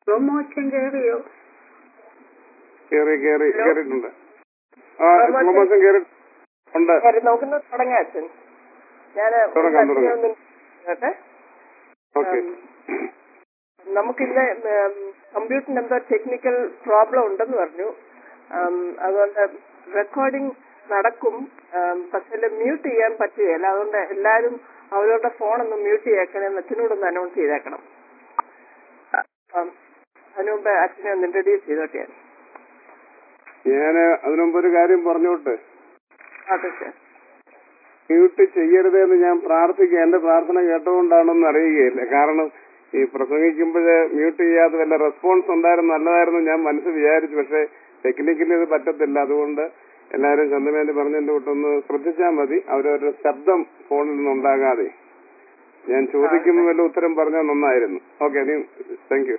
റോമോച്ചൻ കയറിയോ കേറി കേറി ഹലോ? കേറിയിട്ടുണ്ട് ആ റോമാച്ചൻ- റോമാച്ചൻ കേറി ഉണ്ട് കാര്യം നമുക്കിന്ന് തുടങ്ങാം അച്ഛൻ ഞാൻ തുടങ്ങാം, തുടങ്ങാം. കേട്ടെ ഓക്കെ ഉം. നമുക്കിന്ന് കമ്പ്യൂട്ടറിന് എന്തോ ടെക്നിക്കൽ പ്രോബ്ലം ഉണ്ടെന്ന് പറഞ്ഞു ഉം, അതുകൊണ്ട് റെക്കോർഡിംഗ് നടക്കും ഉം, പക്ഷേ മ്യൂട്ട് ചെയ്യാൻ പറ്റുകയില്ല അതുകൊണ്ട് എല്ലാവരും അവരവരുടെ ഫോണൊന്ന് മ്യൂട്ട് ചെയ്തേക്കണേ അച്ഛനോടൊന്ന് അനൗൺസ് ചെയ്തേക്കണം അപ്പം അതിനു മുമ്പ് അച്ഛനെ ഒന്ന് ഇൻട്രൊഡ്യൂസ് ചെയ്തോട്ടെ ഞാൻ ഞാന് അതിനു മുമ്പ് ഒരു കാര്യം പറഞ്ഞോട്ടെ അതെ സാർ മ്യൂട്ട് ചെയ്യരുതെന്ന് ഞാൻ പ്രാർത്ഥിക്കുക എന്റെ പ്രാർത്ഥന കേട്ടുകൊണ്ടാണെന്ന് അറിയുകയില്ല കാരണം ഈ പ്രസംഗിക്കുമ്പോഴ് മ്യൂട്ട് ചെയ്യാതെ വല്ല റെസ്പോൺസ് ഉണ്ടായിരുന്നു നല്ലതായിരുന്നു ഞാൻ മനസ്സ് വിചാരിച്ചു പക്ഷെ ടെക്നിക്കലി ഇത് പറ്റത്തില്ല അതുകൊണ്ട് എല്ലാവരും ചന്ദ്രമേന്റെ പറഞ്ഞതിന്റെ കൂട്ടൊന്ന് ശ്രദ്ധിച്ചാൽ മതി അവരവരുടെ ശബ്ദം ഫോണിൽ നിന്നുണ്ടാകാതെ ഞാൻ ചോദിക്കുമ്പോൾ വല്ല ഉത്തരം പറഞ്ഞാൽ നന്നായിരുന്നു okay thank you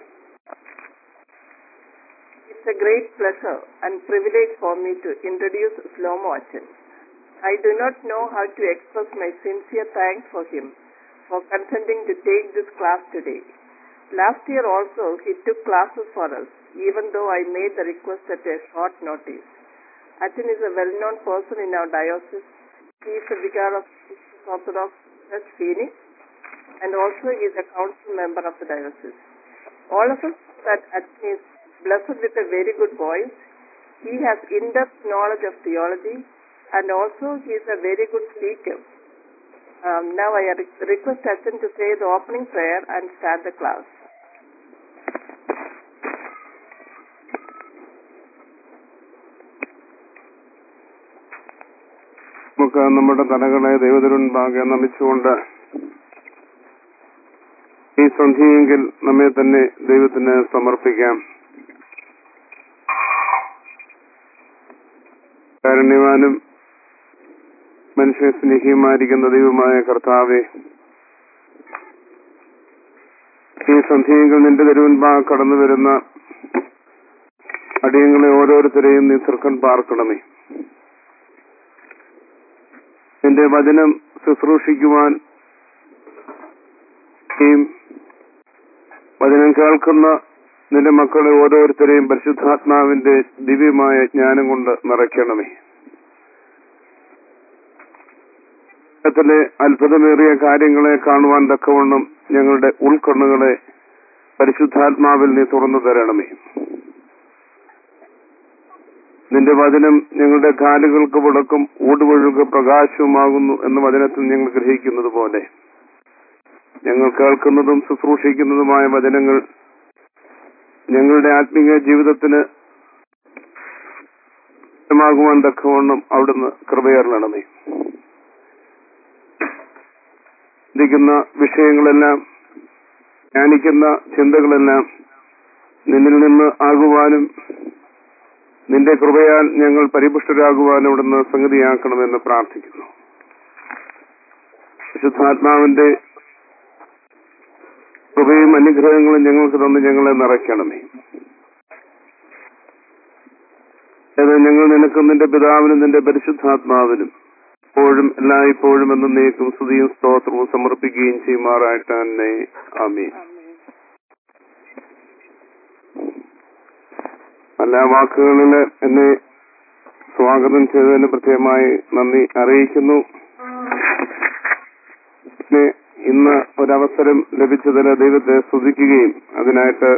It's a great pleasure and privilege for me to introduce Shlomo Achan. I do not know how to express my sincere thanks for him for consenting to take this class today. Last year also he took classes for us, even though I made the request at a short notice. Achan is a well-known person in our diocese. He is a vicar of Orthodox Church Phoenix and also he is a council member of the diocese. All of us know that Achan is blessed with a very good voice. He has in-depth knowledge of theology and also he is a very good speaker. Um, now I re- request Achan to say the opening prayer and start the class. നമുക്ക് നമ്മുടെ തലകളെ ദൈവത്തിനുണ്ടാകെ നമിച്ചുകൊണ്ട് ഈ സന്ധിയെങ്കിൽ നമ്മെ തന്നെ ദൈവത്തിന് സമർപ്പിക്കാം കാരുണ്യവാനും മനുഷ്യ സ്നേഹിയുമായിരിക്കുന്ന ദൈവമായ കർത്താവെ ഈ സന്ധിയെങ്കിൽ നിന്റെ തെരുവൻപാ കടന്നു വരുന്ന അടിയങ്ങളെ ഓരോരുത്തരെയും നീ തീർക്കൻ പാർക്കണമേ നിന്റെ വചനം ശുശ്രൂഷിക്കുവാൻ ഈ വചനം കേൾക്കുന്ന നിന്റെ മക്കളെ ഓരോരുത്തരെയും പരിശുദ്ധാത്മാവിന്റെ ദിവ്യമായ ജ്ഞാനം കൊണ്ട് നിറയ്ക്കണമേ ലോകത്തിലെ അത്ഭുതമേറിയ കാര്യങ്ങളെ കാണുവാൻ തക്കവണ്ണം ഞങ്ങളുടെ ഉൾക്കണ്ണുകളെ പരിശുദ്ധാത്മാവിൽ നീ തുറന്നു തരണമേ നിന്റെ വചനം ഞങ്ങളുടെ കാലുകൾക്ക് വിളക്കും ഊടുവഴുക പ്രകാശവുമാകുന്നു എന്ന വചനത്തിൽ ഞങ്ങൾ ഗ്രഹിക്കുന്നത് പോലെ ഞങ്ങൾ കേൾക്കുന്നതും ശുശ്രൂഷിക്കുന്നതുമായ വചനങ്ങൾ ഞങ്ങളുടെ ആത്മീയ ജീവിതത്തിന് മാകുവാൻ തക്കവണ്ണം അവിടുന്ന് കൃപയറണമേ ചിന്തിക്കുന്ന വിഷയങ്ങളെല്ലാം ധ്യാനിക്കുന്ന ചിന്തകളെല്ലാം നിന്നിൽ നിന്ന് ആകുവാനും നിന്റെ കൃപയാൽ ഞങ്ങൾ പരിപുഷ്ടരാകുവാൻ അവിടുന്ന് സംഗതിയാക്കണമെന്ന് പ്രാർത്ഥിക്കുന്നു വിശുദ്ധാത്മാവിന്റെ കൃപയും അനുഗ്രഹങ്ങളും ഞങ്ങൾക്ക് തന്ന് ഞങ്ങളെ നിറയ്ക്കണമേ അത് ഞങ്ങൾ നിനക്കും നിന്റെ പിതാവിനും നിന്റെ പരിശുദ്ധാത്മാവിനും എപ്പോഴും എല്ലായ്പ്പോഴും എന്നും നീക്കും സ്തുതിയും സ്തോത്രവും സമർപ്പിക്കുകയും ചെയ്യുമാറായിട്ട് തന്നെ ആമീൻ നല്ല വാക്കുകളിൽ എന്നെ സ്വാഗതം ചെയ്തതിന് പ്രത്യേകമായി നന്ദി അറിയിക്കുന്നു പിന്നെ ഇന്ന് ഒരവസരം ലഭിച്ചതിന് ദൈവത്തെ സ്തുതിക്കുകയും അതിനായിട്ട്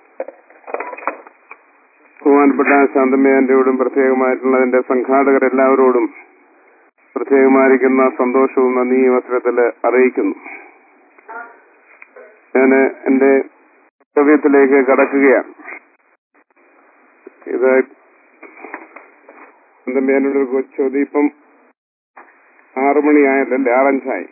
ബഹുമാനപ്പെട്ട ശാന്തമ്മയാന്റെയോടും പ്രത്യേകമായിട്ടുള്ള അതിന്റെ സംഘാടകരെല്ലാവരോടും പ്രത്യേകമായിരിക്കുന്ന സന്തോഷവും നന്ദി ഈ അവസരത്തിൽ അറിയിക്കുന്നു ഞാൻ എന്റെ കർത്തവ്യത്തിലേക്ക് കടക്കുകയാണ് ഇത് എന്റെ മേനോട് ചോദ്യം ഇപ്പം ആറു മണിയായല്ലേ ആറഞ്ചായി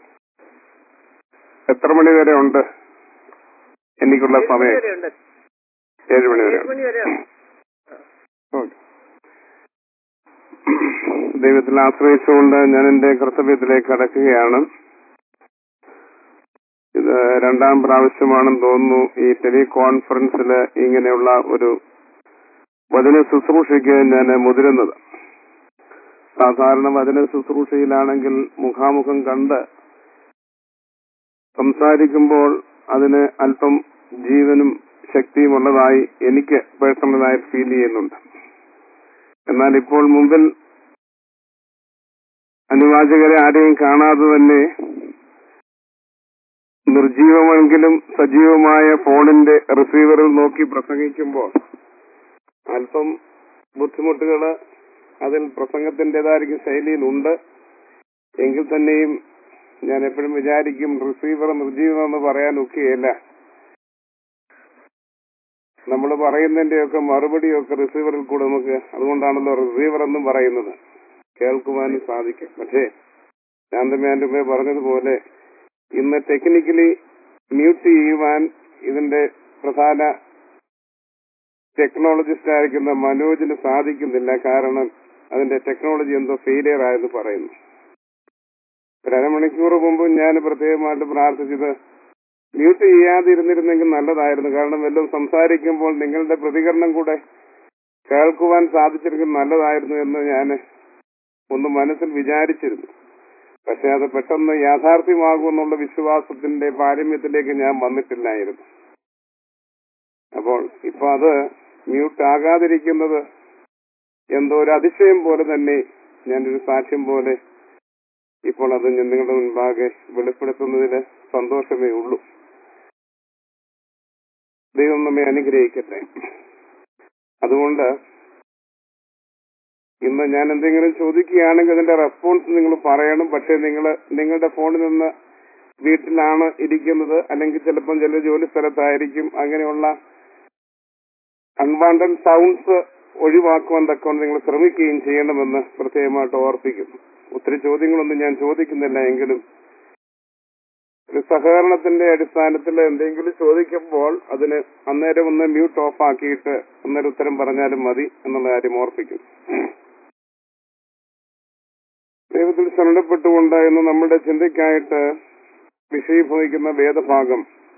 എത്ര മണി വരെ ഉണ്ട് എനിക്കുള്ള സമയം വരെയുണ്ട്. ഏഴ് മണി വരെ ഏഴ് മണി വരെ ഉണ്ട്. ഓക്കെ. ദൈവത്തിൽ ആശ്രയിച്ചുകൊണ്ട് ഞാൻ എന്റെ കർത്തവ്യത്തിലേക്ക് കടക്കുകയാണ് ഇത് രണ്ടാം പ്രാവശ്യമാണെന്ന് തോന്നുന്നു ഈ ടെലികോൺഫറൻസിൽ ഇങ്ങനെയുള്ള ഒരു വചന ശുശ്രൂഷയ്ക്ക് ഞാൻ മുതിരുന്നത് സാധാരണ വചന ശുശ്രൂഷയിലാണെങ്കിൽ മുഖാമുഖം കണ്ട് സംസാരിക്കുമ്പോൾ അതിന് അല്പം ജീവനും ശക്തിയും ഉള്ളതായി എനിക്ക് പേഴ്സണലായി ഫീൽ ചെയ്യുന്നുണ്ട് എന്നാൽ ഇപ്പോൾ മുമ്പിൽ അനുവാചകരെ ആരെയും കാണാതെ തന്നെ നിർജീവമെങ്കിലും സജീവമായ ഫോണിന്റെ റിസീവറിൽ നോക്കി പ്രസംഗിക്കുമ്പോൾ അല്പം ബുദ്ധിമുട്ടുകള് അതിൽ പ്രസംഗത്തിൻ്റെതായിരിക്കും ശൈലിയിലുണ്ട് എങ്കിൽ തന്നെയും ഞാൻ എപ്പോഴും വിചാരിക്കും റിസീവർ നിർജീവമെന്ന് പറയാൻ ഒക്കെയല്ല നമ്മൾ പറയുന്നതിന്റെയൊക്കെ മറുപടിയൊക്കെ റിസീവറിൽ കൂടെ നമുക്ക് അതുകൊണ്ടാണല്ലോ റിസീവർ എന്നും പറയുന്നത് കേൾക്കുവാനും സാധിക്കും പക്ഷേ ശാന്തമേന്റെ മുമ്പേ പറഞ്ഞതുപോലെ ഇന്ന് ടെക്നിക്കലി മ്യൂട്ട് ചെയ്യുവാൻ ഇതിന്റെ പ്രധാന ടെക്നോളജിസ്റ്റ് ആയിരിക്കുന്ന മനോജിന് സാധിക്കുന്നില്ല കാരണം അതിന്റെ ടെക്നോളജി എന്തോ ഫെയിലിയർ ആയെന്ന് പറയുന്നു ഒരു അരമണിക്കൂർ മുമ്പ് ഞാൻ പ്രത്യേകമായിട്ട് പ്രാർത്ഥിച്ചത് മ്യൂട്ട് ചെയ്യാതിരുന്നിരുന്നെങ്കിൽ നല്ലതായിരുന്നു കാരണം വല്ലതും സംസാരിക്കുമ്പോൾ നിങ്ങളുടെ പ്രതികരണം കൂടെ കേൾക്കുവാൻ സാധിച്ചിരിക്കും നല്ലതായിരുന്നു എന്ന് ഞാൻ ഒന്ന് മനസ്സിൽ വിചാരിച്ചിരുന്നു പക്ഷെ അത് പെട്ടെന്ന് യാഥാർത്ഥ്യമാകുമെന്നുള്ള വിശ്വാസത്തിന്റെ പാരമ്യത്തിലേക്ക് ഞാൻ വന്നിട്ടില്ലായിരുന്നു അപ്പോൾ ഇപ്പൊ അത് മ്യൂട്ട് ആകാതിരിക്കുന്നത് എന്തോ ഒരു അതിശയം പോലെ തന്നെ ഞാനൊരു സാക്ഷ്യം പോലെ ഇപ്പോൾ അത് ഞാൻ നിങ്ങളുടെ മുൻപാകെ വെളിപ്പെടുത്തുന്നതിൽ സന്തോഷമേ ഉള്ളൂ ദൈവം നമ്മെ അനുഗ്രഹിക്കട്ടെ അതുകൊണ്ട് ഇന്ന് ഞാൻ എന്തെങ്കിലും ചോദിക്കുകയാണെങ്കിൽ അതിന്റെ റെസ്പോൺസ് നിങ്ങൾ പറയണം പക്ഷെ നിങ്ങൾ നിങ്ങളുടെ ഫോണിൽ നിന്ന് വീട്ടിലാണ് ഇരിക്കുന്നത് അല്ലെങ്കിൽ ചിലപ്പം ചില ജോലി സ്ഥലത്തായിരിക്കും അങ്ങനെയുള്ള അൺവാണ്ടഡ് സൗണ്ട്സ് ഒഴിവാക്കുവാൻ തക്കവണ്ണം നിങ്ങൾ ശ്രമിക്കുകയും ചെയ്യണമെന്ന് പ്രത്യേകമായിട്ട് ഓർപ്പിക്കുന്നു ഒത്തിരി ചോദ്യങ്ങളൊന്നും ഞാൻ ചോദിക്കുന്നില്ല എങ്കിലും ഒരു സഹകരണത്തിന്റെ അടിസ്ഥാനത്തിൽ എന്തെങ്കിലും ചോദിക്കുമ്പോൾ അതിന് അന്നേരം ഒന്ന് മ്യൂട്ട് ഓഫ് ആക്കിയിട്ട് അന്നേരം ഉത്തരം പറഞ്ഞാലും മതി എന്നുള്ള കാര്യം ഓർപ്പിക്കുന്നു ദൈവത്തിൽ ശരണപ്പെട്ടുകൊണ്ട് ഇന്ന് നമ്മുടെ ചിന്തയ്ക്കായിട്ട് വിഷയീഭവിക്കുന്ന വേദഭാഗം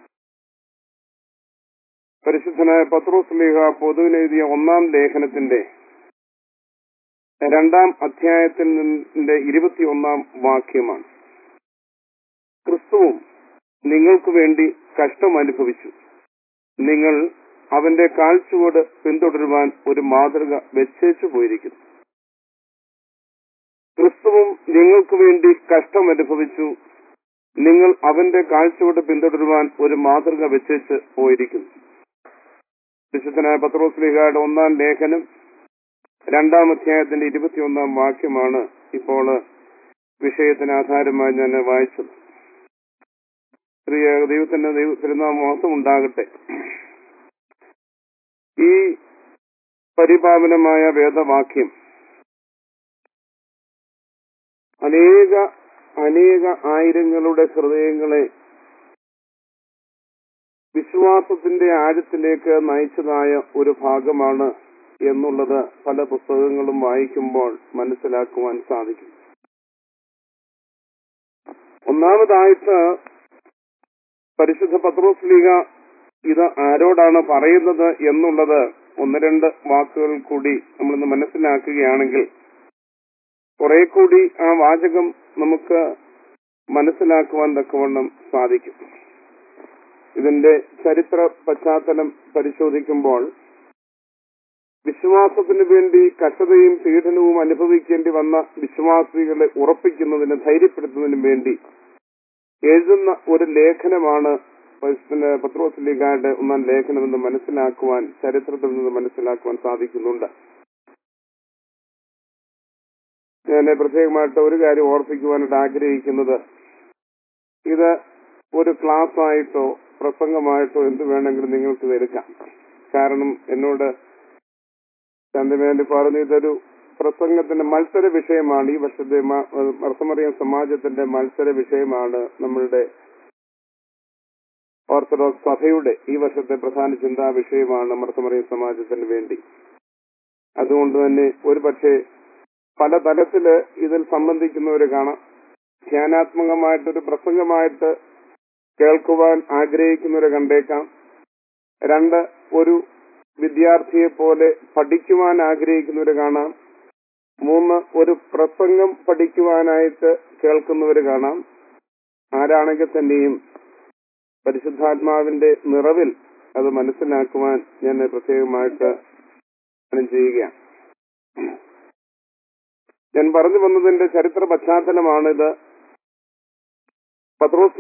പരിശുദ്ധനായ പത്രോസ് ലീഹ പൊതുവിനെഴുതിയ ഒന്നാം ലേഖനത്തിന്റെ രണ്ടാം അധ്യായത്തിൽ നിന്റെ ഇരുപത്തിയൊന്നാം വാക്യമാണ് ക്രിസ്തുവും നിങ്ങൾക്ക് വേണ്ടി കഷ്ടം അനുഭവിച്ചു നിങ്ങൾ അവന്റെ കാഴ്ചയോട് പിന്തുടരുവാൻ ഒരു മാതൃക വെച്ചേച്ചു പോയിരിക്കുന്നു ക്രിസ്തുവും നിങ്ങൾക്ക് വേണ്ടി കഷ്ടം അനുഭവിച്ചു നിങ്ങൾ അവന്റെ കാഴ്ചയോട് പിന്തുടരുവാൻ ഒരു മാതൃക വെച്ചേച്ച് പോയിരിക്കുന്നു വിശുദ്ധനായ പത്രോസ്ലിഹയുടെ ഒന്നാം ലേഖനം രണ്ടാം അധ്യായത്തിന്റെ ഇരുപത്തിയൊന്നാം വാക്യമാണ് ഇപ്പോൾ വിഷയത്തിന് ആധാരമായി ഞാൻ വായിച്ചത് പ്രിയ ദൈവത്തിന്റെ ദൈവ തിരുനാമോസം ഉണ്ടാകട്ടെ ഈ പരിപാവനമായ വേദവാക്യം അനേക അനേക ആയിരങ്ങളുടെ ഹൃദയങ്ങളെ വിശ്വാസത്തിന്റെ ആഴത്തിലേക്ക് നയിച്ചതായ ഒരു ഭാഗമാണ് എന്നുള്ളത് പല പുസ്തകങ്ങളും വായിക്കുമ്പോൾ മനസ്സിലാക്കുവാൻ സാധിക്കും ഒന്നാമതായിട്ട് പരിശുദ്ധ പത്രോസ് ലീഗ ഇത് ആരോടാണ് പറയുന്നത് എന്നുള്ളത് ഒന്ന് രണ്ട് വാക്കുകൾ കൂടി നമ്മളിന്ന് മനസ്സിലാക്കുകയാണെങ്കിൽ കുറെ കൂടി ആ വാചകം നമുക്ക് മനസ്സിലാക്കുവാൻ തക്കവണ്ണം സാധിക്കും ഇതിന്റെ ചരിത്ര പശ്ചാത്തലം പരിശോധിക്കുമ്പോൾ വിശ്വാസത്തിന് വേണ്ടി കഷ്ടതയും പീഡനവും അനുഭവിക്കേണ്ടി വന്ന വിശ്വാസികളെ ഉറപ്പിക്കുന്നതിന് ധൈര്യപ്പെടുത്തുന്നതിനും വേണ്ടി എഴുതുന്ന ഒരു ലേഖനമാണ് പത്രോസ് ലീഗായുടെ ഒന്നാം ലേഖനമെന്ന് മനസ്സിലാക്കുവാൻ ചരിത്രത്തിൽ നിന്ന് മനസ്സിലാക്കുവാൻ സാധിക്കുന്നുണ്ട് ഞാൻ പ്രത്യേകമായിട്ട് ഒരു കാര്യം ഓർപ്പിക്കുവാനായിട്ട് ആഗ്രഹിക്കുന്നത് ഇത് ഒരു ക്ലാസ് ആയിട്ടോ പ്രസംഗമായിട്ടോ എന്ത് വേണമെങ്കിലും നിങ്ങൾക്ക് ഇത് എടുക്കാം കാരണം എന്നോട് ചന്ദ്രമേന്റെ പറഞ്ഞു ഇതൊരു പ്രസംഗത്തിന്റെ മത്സര വിഷയമാണ് ഈ വർഷത്തെ മർത്തമറിയം സമാജത്തിന്റെ മത്സര വിഷയമാണ് നമ്മളുടെ ഓർത്തഡോക്സ് സഭയുടെ ഈ വർഷത്തെ പ്രധാന ചിന്താ വിഷയമാണ് മർത്തമറിയം സമാജത്തിന് വേണ്ടി അതുകൊണ്ട് തന്നെ ഒരു പക്ഷേ പല തലത്തില് ഇതിൽ സംബന്ധിക്കുന്നവര് കാണാം ധ്യാനാത്മകമായിട്ടൊരു പ്രസംഗമായിട്ട് കേൾക്കുവാൻ ആഗ്രഹിക്കുന്നവരെ കണ്ടേക്കാം രണ്ട് ഒരു വിദ്യാർത്ഥിയെ പോലെ പഠിക്കുവാൻ ആഗ്രഹിക്കുന്നവര് കാണാം മൂന്ന് ഒരു പ്രസംഗം പഠിക്കുവാനായിട്ട് കേൾക്കുന്നവര് കാണാം ആരാണെങ്കിൽ തന്നെയും പരിശുദ്ധാത്മാവിന്റെ നിറവിൽ അത് മനസ്സിലാക്കുവാൻ ഞാൻ പ്രത്യേകമായിട്ട് ധ്യാനം ചെയ്യുകയാണ് ഞാൻ പറഞ്ഞു വന്നതിന്റെ ചരിത്ര പശ്ചാത്തലമാണിത് പത്രോസ്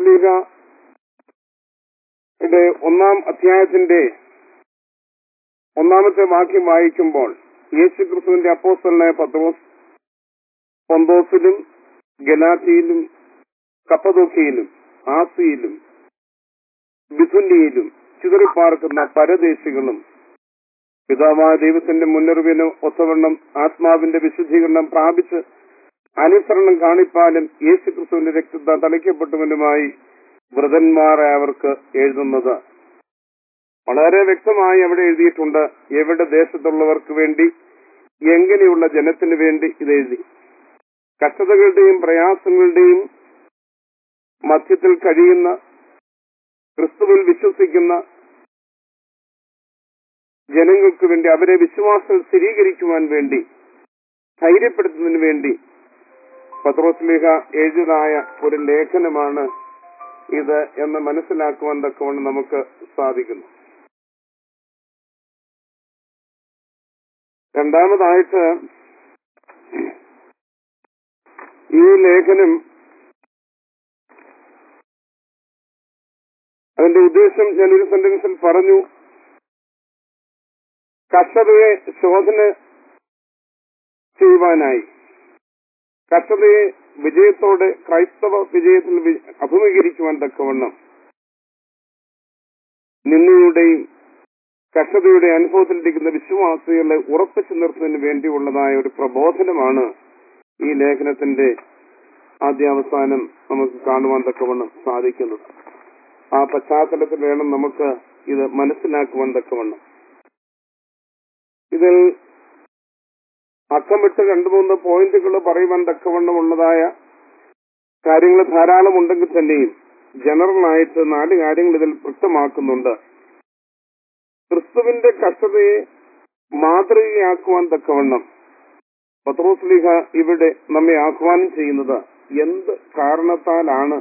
ലീഗയുടെ ഒന്നാം അധ്യായത്തിന്റെ ഒന്നാമത്തെ വാക്യം വായിക്കുമ്പോൾ യേശു ക്രിസ്തുവിന്റെ അപ്പോസ്റ്റലായ പത്രോസ് പൊന്തോസിലും ഗലാത്തിയിലും കപ്പതോക്കിയിലും ആസിയിലും ബിഥുന്യയിലും ചിതറിപ്പാർക്കുന്ന പരദേശികളും പിതാവായ ദൈവത്തിന്റെ മുന്നറിവിന് ഒത്തവണ്ണം ആത്മാവിന്റെ വിശുദ്ധീകരണം പ്രാപിച്ച് അനുസരണം കാണിപ്പാലും യേശു ക്രിസ്തുവിന്റെ രക്തത്താൽ തളിക്കപ്പെട്ടവനുമായി വ്രതന്മാരെ അവർക്ക് എഴുതുന്നത് വളരെ വ്യക്തമായി അവിടെ എഴുതിയിട്ടുണ്ട് എവിടെ ദേശത്തുള്ളവർക്ക് വേണ്ടി എങ്ങനെയുള്ള ജനത്തിന് വേണ്ടി ഇത് എഴുതി കഷ്ടതകളുടെയും പ്രയാസങ്ങളുടെയും മധ്യത്തിൽ കഴിയുന്ന ക്രിസ്തുവിൽ വിശ്വസിക്കുന്ന ജനങ്ങൾക്ക് വേണ്ടി അവരെ വിശ്വാസം സ്ഥിരീകരിക്കുവാൻ വേണ്ടി ധൈര്യപ്പെടുത്തുന്നതിന് വേണ്ടി പത്രോസ്ലിഹ എഴുതിയതായ ഒരു ലേഖനമാണ് ഇത് എന്ന് മനസ്സിലാക്കുവാൻ തക്കവണ്ണം നമുക്ക് സാധിക്കുന്നു രണ്ടാമതായിട്ട് ഈ ലേഖനം അതിന്റെ ഉദ്ദേശം ഞാൻ ഒരു സെന്റൻസിൽ പറഞ്ഞു കർഷകയെ ശോധന ചെയ്യുവാനായി കർഷകയെ വിജയത്തോടെ ക്രൈസ്തവ വിജയത്തിൽ വി- അഭിമുഖീകരിക്കുവാൻ തക്കവണ്ണം നിന്നയുടെയും കർഷകയുടെ അനുഭവത്തിലിരിക്കുന്ന വിശ്വാസികളെ ഉറപ്പിച്ചു നിർത്തുന്നതിന് വേണ്ടിയുള്ളതായ ഒരു പ്രബോധനമാണ് ഈ ലേഖനത്തിന്റെ ആദ്യാവസാനം നമുക്ക് കാണുവാൻ തക്കവണ്ണം സാധിക്കുന്നത് ആ പശ്ചാത്തലത്തിൽ വേണം നമുക്ക് ഇത് മനസ്സിലാക്കുവാൻ തക്കവണ്ണം ഇതിൽ അക്കമിട്ട് രണ്ടു മൂന്ന് പോയിന്റുകൾ പറയുവാൻ തക്കവണ്ണമുള്ളതായ കാര്യങ്ങൾ ധാരാളം ഉണ്ടെങ്കിൽ തന്നെയും ജനറൽ ആയിട്ട് നാല് കാര്യങ്ങൾ ഇതിൽ വ്യക്തമാക്കുന്നുണ്ട് ക്രിസ്തുവിന്റെ കഷ്ടതയെ മാതൃകയാക്കുവാൻ തക്കവണ്ണം പത്രോസ്ലിഹ ഇവിടെ നമ്മെ ആഹ്വാനം ചെയ്യുന്നത് എന്ത് കാരണത്താലാണ്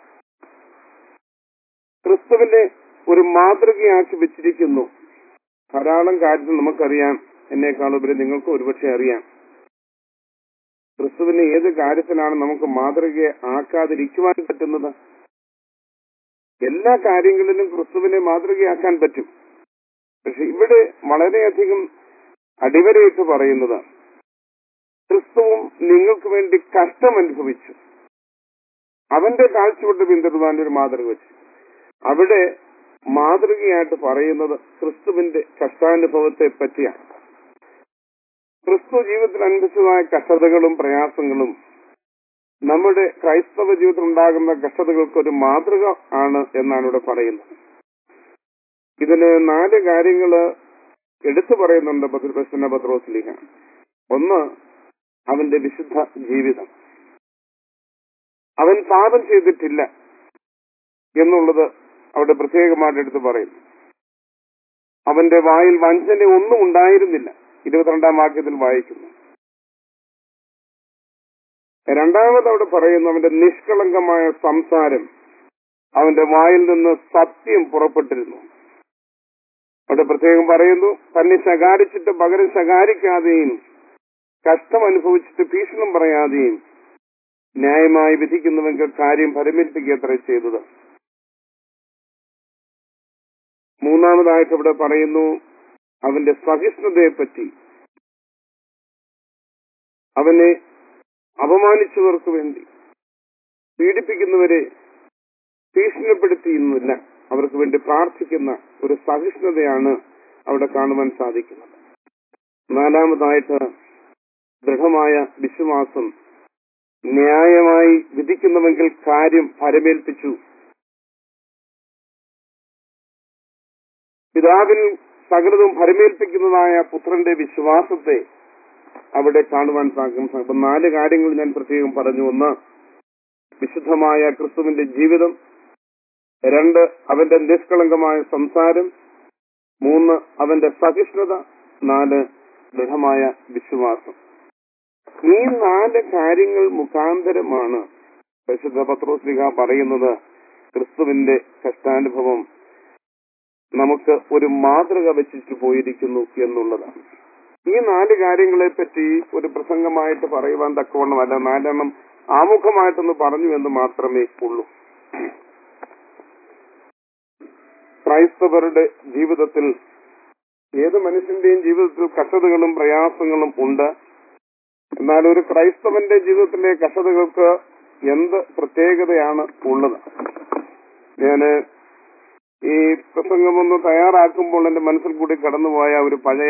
ക്രിസ്തുവിനെ ഒരു മാതൃകയാക്കി വെച്ചിരിക്കുന്നു ധാരാളം കാര്യത്തിൽ നമുക്കറിയാം എന്നേക്കാൾ ഉപരി നിങ്ങൾക്ക് ഒരുപക്ഷെ അറിയാം ക്രിസ്തുവിനെ ഏത് കാര്യത്തിലാണ് നമുക്ക് മാതൃകയെ ആക്കാതിരിക്കുവാൻ പറ്റുന്നത് എല്ലാ കാര്യങ്ങളിലും ക്രിസ്തുവിനെ മാതൃകയാക്കാൻ പറ്റും പക്ഷെ ഇവിടെ വളരെയധികം അടിവരയിട്ട് പറയുന്നത് ക്രിസ്തുവും നിങ്ങൾക്ക് വേണ്ടി കഷ്ടം അനുഭവിച്ചു അവന്റെ കാഴ്ചവിട്ട് പിന്തുടരുവാൻ ഒരു മാതൃക വെച്ചു അവിടെ മാതൃകയായിട്ട് പറയുന്നത് ക്രിസ്തുവിന്റെ കഷ്ടാനുഭവത്തെ പറ്റിയാണ് ക്രിസ്തു ജീവിതത്തിൽ അനുഭവിച്ചതായ കഷ്ടതകളും പ്രയാസങ്ങളും നമ്മുടെ ക്രൈസ്തവ ജീവിതത്തിൽ ഉണ്ടാകുന്ന കഷ്ടതകൾക്ക് ഒരു മാതൃക ആണ് എന്നാണ് ഇവിടെ പറയുന്നത് ഇതിന് നാല് കാര്യങ്ങള് എടുത്തു പറയുന്നുണ്ട് ബദ്രബസ്ന പത്രോസ്ലിഹ ഒന്ന് അവന്റെ വിശുദ്ധ ജീവിതം അവൻ പാപം ചെയ്തിട്ടില്ല എന്നുള്ളത് അവിടെ പ്രത്യേകമായിട്ട് എടുത്ത് പറയുന്നു അവന്റെ വായിൽ വഞ്ചന ഒന്നും ഉണ്ടായിരുന്നില്ല ഇരുപത്തിരണ്ടാം വാക്യത്തിൽ വായിക്കുന്നു രണ്ടാമത് അവിടെ പറയുന്നു അവന്റെ നിഷ്കളങ്കമായ സംസാരം അവന്റെ വായിൽ നിന്ന് സത്യം പുറപ്പെട്ടിരുന്നു അവിടെ പ്രത്യേകം പറയുന്നു തന്നെ ശകാരിച്ചിട്ട് പകരം ശകാരിക്കാതെയും കഷ്ടം അനുഭവിച്ചിട്ട് ഭീഷണം പറയാതെയും ന്യായമായി വിധിക്കുന്നുവെങ്കിൽ കാര്യം ഫലമേൽപ്പിക്കത്ര ചെയ്തത് മൂന്നാമതായിട്ട് ഇവിടെ പറയുന്നു അവന്റെ സഹിഷ്ണുതയെ പറ്റി അവനെ അപമാനിച്ചവർക്ക് വേണ്ടി പീഡിപ്പിക്കുന്നവരെ ഭീഷണിപ്പെടുത്തിയുന്നില്ല അവർക്ക് വേണ്ടി പ്രാർത്ഥിക്കുന്ന ഒരു സഹിഷ്ണുതയാണ് അവിടെ കാണുവാൻ സാധിക്കുന്നത് നാലാമതായിട്ട് ദൃഢമായ വിശ്വാസം ന്യായമായി വിധിക്കുന്നുവെങ്കിൽ കാര്യം ഫലമേൽപ്പിച്ചു പിതാവിൽ സകലതും ഫലമേൽപ്പിക്കുന്നതായ പുത്രന്റെ വിശ്വാസത്തെ അവിടെ കാണുവാൻ സാധിക്കും അപ്പൊ നാല് കാര്യങ്ങൾ ഞാൻ പ്രത്യേകം പറഞ്ഞു ഒന്ന് വിശുദ്ധമായ ക്രിസ്തുവിന്റെ ജീവിതം രണ്ട് അവന്റെ നിഷ്കളങ്കമായ സംസാരം മൂന്ന് അവന്റെ സഹിഷ്ണുത നാല് ദൃഢമായ വിശ്വാസം ഈ നാല് കാര്യങ്ങൾ മുഖാന്തരമാണ് പരിശുദ്ധ പത്രോസ്ലിഹ പറയുന്നത് ക്രിസ്തുവിന്റെ കഷ്ടാനുഭവം നമുക്ക് ഒരു മാതൃക വെച്ചിട്ട് പോയിരിക്കുന്നു എന്നുള്ളതാണ് ഈ നാല് കാര്യങ്ങളെ പറ്റി ഒരു പ്രസംഗമായിട്ട് പറയുവാൻ തക്കവണ്ണമല്ല നാലെണ്ണം ആമുഖമായിട്ടൊന്ന് പറഞ്ഞു എന്ന് മാത്രമേ ഉള്ളൂ ക്രൈസ്തവരുടെ ജീവിതത്തിൽ ഏത് മനുഷ്യന്റെയും ജീവിതത്തിൽ കഷ്ടതകളും പ്രയാസങ്ങളും ഉണ്ട് എന്നാൽ ഒരു ക്രൈസ്തവന്റെ ജീവിതത്തിലെ കഷ്ടതകൾക്ക് എന്ത് പ്രത്യേകതയാണ് ഉള്ളത് ഞാന് ഈ പ്രസംഗമൊന്ന് തയ്യാറാക്കുമ്പോൾ എന്റെ മനസ്സിൽ കൂടി കടന്നുപോയ ഒരു പഴയ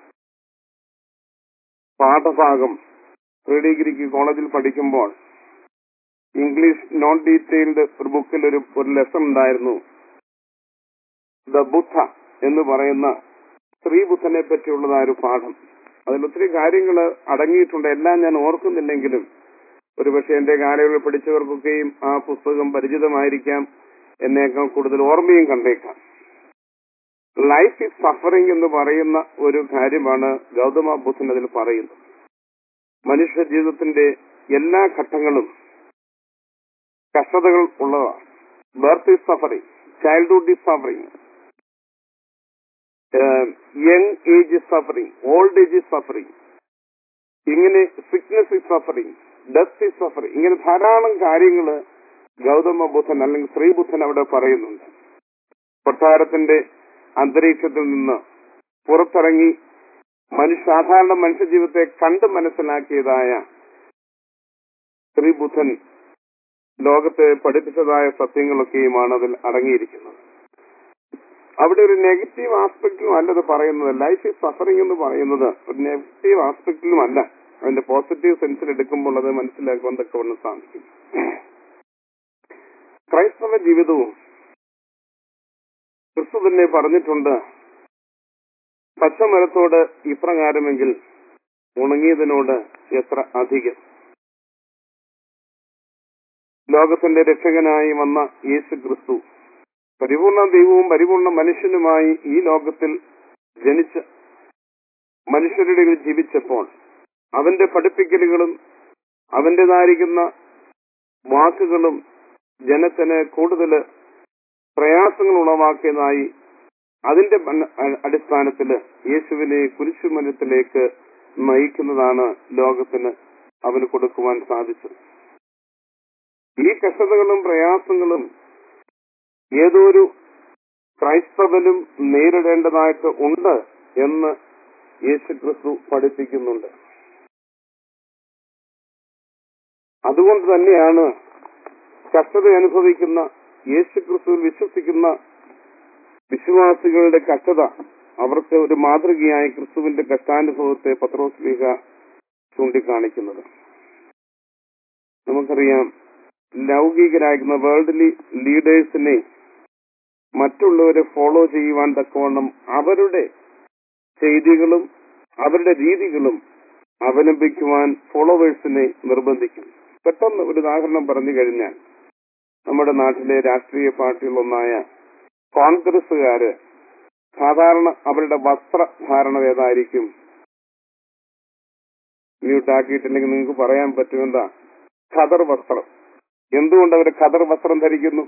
പാഠഭാഗം പ്രീ ഡിഗ്രിക്ക് കോളേജിൽ പഠിക്കുമ്പോൾ ഇംഗ്ലീഷ് നോൺ ഡീറ്റെയിൽഡ് ഒരു ബുക്കിൽ ഒരു ഒരു ലെസൺ ഉണ്ടായിരുന്നു ദ ബുദ്ധ എന്ന് പറയുന്ന ശ്രീബുദ്ധനെ പറ്റിയുള്ളതായ ഒരു പാഠം അതിൽ ഒത്തിരി കാര്യങ്ങൾ അടങ്ങിയിട്ടുണ്ട് എല്ലാം ഞാൻ ഓർക്കുന്നില്ലെങ്കിലും ഒരുപക്ഷെ എന്റെ കാലങ്ങളിൽ പഠിച്ചവർക്കൊക്കെയും ആ പുസ്തകം പരിചിതമായിരിക്കാം എന്നേക്കാൾ കൂടുതൽ ഓർമ്മയും കണ്ടേക്കാം ലൈഫ് ഈസ് സഫറിംഗ് എന്ന് പറയുന്ന ഒരു കാര്യമാണ് ഗൗതമ ബുദ്ധൻ അതിൽ പറയുന്നത് മനുഷ്യ ജീവിതത്തിന്റെ എല്ലാ ഘട്ടങ്ങളും കഷ്ടതകൾ ഉള്ളതാണ് birth is suffering childhood is suffering young age is suffering old age is suffering ഇങ്ങനെ sickness is suffering death is suffering ഇങ്ങനെ ധാരാളം കാര്യങ്ങൾ ഗൗതമ ബുദ്ധൻ അല്ലെങ്കിൽ ശ്രീബുദ്ധൻ അവിടെ പറയുന്നുണ്ട് കൊട്ടാരത്തിന്റെ അന്തരീക്ഷത്തിൽ നിന്ന് പുറത്തിറങ്ങി മനുഷ്യ സാധാരണ മനുഷ്യ ജീവിതത്തെ കണ്ട് മനസ്സിലാക്കിയതായ ശ്രീബുദ്ധൻ ലോകത്തെ പഠിപ്പിച്ചതായ സത്യങ്ങളൊക്കെയുമാണ് അതിൽ അടങ്ങിയിരിക്കുന്നത് അവിടെ ഒരു നെഗറ്റീവ് ആസ്പെക്റ്റിലും അല്ലത് പറയുന്നത് ലൈഫ് ഈസ് സഫറിംഗ് എന്ന് പറയുന്നത് ഒരു നെഗറ്റീവ് ആസ്പെക്റ്റിലും അല്ല അതിന്റെ പോസിറ്റീവ് സെൻസിൽ എടുക്കുമ്പോൾ അത് മനസ്സിലാക്കുവാൻ തക്കവണ്ണം സാധിക്കും ക്രൈസ്തവ ജീവിതവും ക്രിസ്തു തന്നെ പറഞ്ഞിട്ടുണ്ട് പച്ചമരത്തോട് ഇപ്രകാരമെങ്കിൽ ഉണങ്ങിയതിനോട് എത്ര അധികം ലോകത്തിന്റെ രക്ഷകനായി വന്ന യേശു ക്രിസ്തു പരിപൂർണ ദൈവവും പരിപൂർണ മനുഷ്യനുമായി ഈ ലോകത്തിൽ ജനിച്ച് മനുഷ്യരുടെ ഇടയിൽ ജീവിച്ചപ്പോൾ അവന്റെ പഠിപ്പിക്കലുകളും അവന്റേതായിരിക്കുന്ന വാക്കുകളും ജനത്തിന് കൂടുതൽ പ്രയാസങ്ങൾ ഉളവാക്കിയതായി അതിന്റെ അടിസ്ഥാനത്തില് യേശുവിനെ കുരിശുമരത്തിലേക്ക് നയിക്കുന്നതാണ് ലോകത്തിന് അവന് കൊടുക്കുവാൻ സാധിച്ചത് ഈ കഷ്ടതകളും പ്രയാസങ്ങളും ഏതൊരു ക്രൈസ്തവനും നേരിടേണ്ടതായിട്ട് ഉണ്ട് എന്ന് യേശു ക്രിസ്തു പഠിപ്പിക്കുന്നുണ്ട് അതുകൊണ്ട് തന്നെയാണ് കഷ്ടത അനുഭവിക്കുന്ന യേശു ക്രിസ്തുവിൽ വിശ്വസിക്കുന്ന വിശ്വാസികളുടെ കഷ്ടത അവർക്ക് ഒരു മാതൃകയായി ക്രിസ്തുവിന്റെ കഷ്ടാനുഭവത്തെ പത്രോസ്ലീഹ ചൂണ്ടിക്കാണിക്കുന്നത് നമുക്കറിയാം ലൗകികരായിരിക്കുന്ന വേൾഡ്ലി ലീഡേഴ്സിനെ മറ്റുള്ളവരെ ഫോളോ ചെയ്യുവാൻ തക്കവണ്ണം അവരുടെ ചെയ്തികളും അവരുടെ രീതികളും അവലംബിക്കുവാൻ ഫോളോവേഴ്സിനെ നിർബന്ധിക്കും പെട്ടെന്ന് ഒരു ഉദാഹരണം പറഞ്ഞു കഴിഞ്ഞാൽ നമ്മുടെ നാട്ടിലെ രാഷ്ട്രീയ പാർട്ടികളൊന്നായ കോൺഗ്രസുകാര് സാധാരണ അവരുടെ വസ്ത്രധാരണ ഏതായിരിക്കും മ്യൂട്ടാക്കിയിട്ടില്ലെങ്കിൽ നിങ്ങൾക്ക് പറയാൻ പറ്റുമെന്താ ഖദർ വസ്ത്രം എന്തുകൊണ്ട് അവർ ഖദർ വസ്ത്രം ധരിക്കുന്നു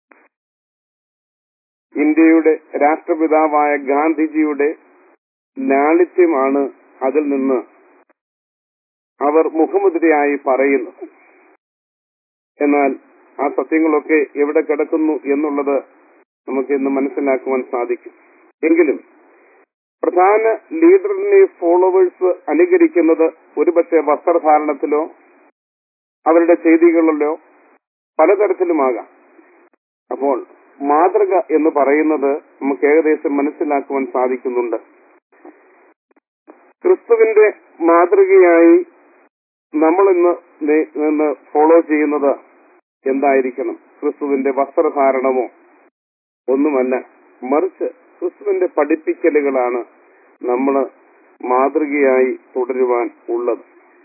ഇന്ത്യയുടെ രാഷ്ട്രപിതാവായ ഗാന്ധിജിയുടെ ലാളിത്യമാണ് അതിൽ നിന്ന് അവർ മുഖമുദ്രയായി പറയുന്നത് എന്നാൽ ആ സത്യങ്ങളൊക്കെ എവിടെ കിടക്കുന്നു എന്നുള്ളത് നമുക്ക് ഇന്ന് മനസ്സിലാക്കുവാൻ സാധിക്കും എങ്കിലും പ്രധാന ലീഡറിനെ ഫോളോവേഴ്സ് അനുകരിക്കുന്നത് ഒരുപക്ഷെ വസ്ത്രധാരണത്തിലോ അവരുടെ ചെയ്തികളിലോ പലതരത്തിലുമാകാം അപ്പോൾ മാതൃക എന്ന് പറയുന്നത് നമുക്ക് ഏകദേശം മനസ്സിലാക്കുവാൻ സാധിക്കുന്നുണ്ട് ക്രിസ്തുവിന്റെ മാതൃകയായി നമ്മൾ ഇന്ന് നിന്ന് ഫോളോ ചെയ്യുന്നത് എന്തായിരിക്കണം ക്രിസ്തുവിന്റെ വസ്ത്രധാരണമോ ഒന്നുമല്ല മറിച്ച് ക്രിസ്തുവിന്റെ പഠിപ്പിക്കലുകളാണ് നമ്മൾ മാതൃകയായി തുടരുവാൻ ഉള്ളത്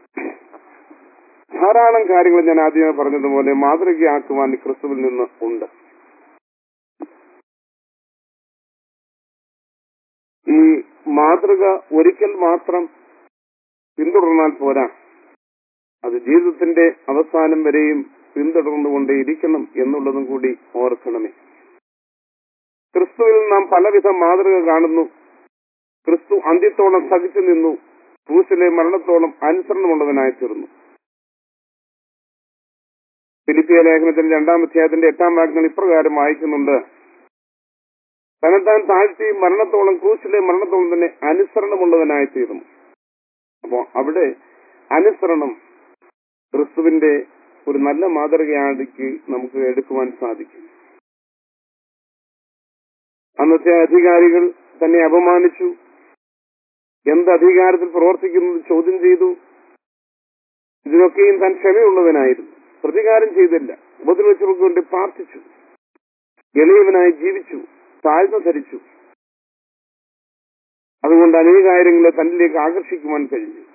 ധാരാളം കാര്യങ്ങൾ ഞാൻ ആദ്യമേ പറഞ്ഞതുപോലെ മാതൃകയാക്കുവാൻ ക്രിസ്തുവിൽ നിന്ന് ഉണ്ട് ഈ മാതൃക ഒരിക്കൽ മാത്രം പിന്തുടർന്നാൽ പോരാ അത് ജീവിതത്തിന്റെ അവസാനം വരെയും പിന്തുടർന്നുകൊണ്ടേയിരിക്കണം എന്നുള്ളതും കൂടി ഓർക്കണമേ ക്രിസ്തുവിൽ നാം പലവിധ മാതൃക കാണുന്നു ക്രിസ്തു അന്ത്യത്തോളം സഹിച്ചു നിന്നു ക്രൂസിലെ മരണത്തോളം അനുസരണമുള്ളവനായി തീർന്നു ഫിലിപ്പിയ ലേഖനത്തിന്റെ രണ്ടാം അധ്യായത്തിന്റെ എട്ടാം വാക്യങ്ങൾ ഇപ്രകാരം വായിക്കുന്നുണ്ട് തന്നെത്താൻ താഴ്ത്തി മരണത്തോളം ക്രൂസിലെ മരണത്തോളം തന്നെ അനുസരണമുള്ളവനായി തീർന്നു അപ്പോ അവിടെ അനുസരണം ക്രിസ്തുവിന്റെ ഒരു നല്ല മാതൃകയാക്കി നമുക്ക് എടുക്കുവാൻ സാധിക്കും അന്നത്തെ അധികാരികൾ തന്നെ അപമാനിച്ചു എന്ത് അധികാരത്തിൽ പ്രവർത്തിക്കുന്നത് ചോദ്യം ചെയ്തു ഇതിനൊക്കെയും താൻ ക്ഷമയുള്ളവനായിരുന്നു പ്രതികാരം ചെയ്തില്ല ഉപദ്രവിച്ചവർക്ക് വേണ്ടി പ്രാർത്ഥിച്ചു എളിയവനായി ജീവിച്ചു താഴ്ന്ന ധരിച്ചു അതുകൊണ്ട് അനേകാര്യങ്ങളെ തന്നിലേക്ക് ആകർഷിക്കുവാൻ കഴിഞ്ഞു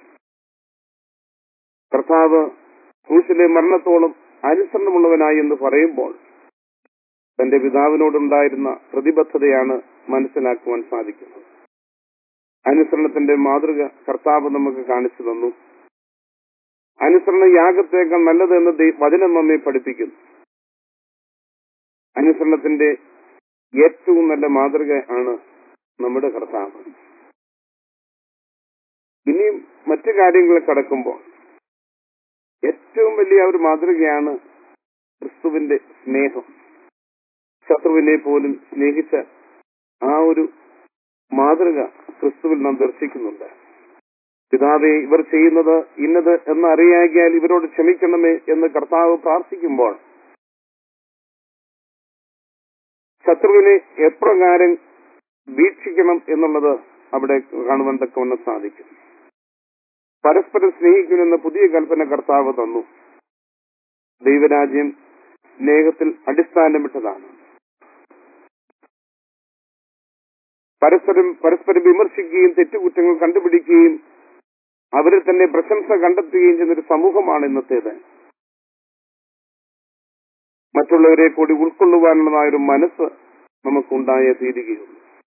കർത്താവ് ക്രൂശിലെ മരണത്തോളം അനുസരണമുള്ളവനായി എന്ന് പറയുമ്പോൾ തന്റെ പിതാവിനോടുണ്ടായിരുന്ന പ്രതിബദ്ധതയാണ് മനസ്സിലാക്കുവാൻ സാധിക്കുന്നത് അനുസരണത്തിന്റെ മാതൃക കർത്താവ് നമുക്ക് കാണിച്ചു തന്നു അനുസരണ യാഗത്തേക്കാൾ നല്ലത് എന്ന് ദൈ- വചനം നമ്മെ പഠിപ്പിക്കുന്നു അനുസരണത്തിന്റെ ഏറ്റവും നല്ല മാതൃക ആണ് നമ്മുടെ കർത്താവ് ഇനിയും മറ്റു കാര്യങ്ങളിൽ കടക്കുമ്പോൾ ഏറ്റവും വലിയ ഒരു മാതൃകയാണ് ക്രിസ്തുവിന്റെ സ്നേഹം ശത്രുവിനെ പോലും സ്നേഹിച്ച ആ ഒരു മാതൃക ക്രിസ്തുവിൽ നാം ദർശിക്കുന്നുണ്ട് പിതാവെ ഇവർ ചെയ്യുന്നത് ഇന്നത് എന്ന് അറിയാകിയാൽ ഇവരോട് ക്ഷമിക്കണമേ എന്ന് കർത്താവ് പ്രാർത്ഥിക്കുമ്പോൾ ശത്രുവിനെ എപ്രകാരം വീക്ഷിക്കണം എന്നുള്ളത് അവിടെ കാണുവാൻ തക്കവണ്ണം സാധിക്കും പരസ്പരം സ്നേഹിക്കുമെന്ന പുതിയ കൽപ്പന കർത്താവ് തന്നു ദൈവരാജ്യം സ്നേഹത്തിൽ അടിസ്ഥാനമിട്ടതാണ് പരസ്പരം പരസ്പരം വിമർശിക്കുകയും തെറ്റുകുറ്റങ്ങൾ കണ്ടുപിടിക്കുകയും അവരിൽ തന്നെ പ്രശംസ കണ്ടെത്തുകയും ചെയ്യുന്നൊരു സമൂഹമാണ് ഇന്നത്തേത് മറ്റുള്ളവരെ കൂടി ഉൾക്കൊള്ളുവാനുള്ളതായ ഒരു മനസ്സ് നമുക്കുണ്ടായേ തീരുകയുള്ളൂ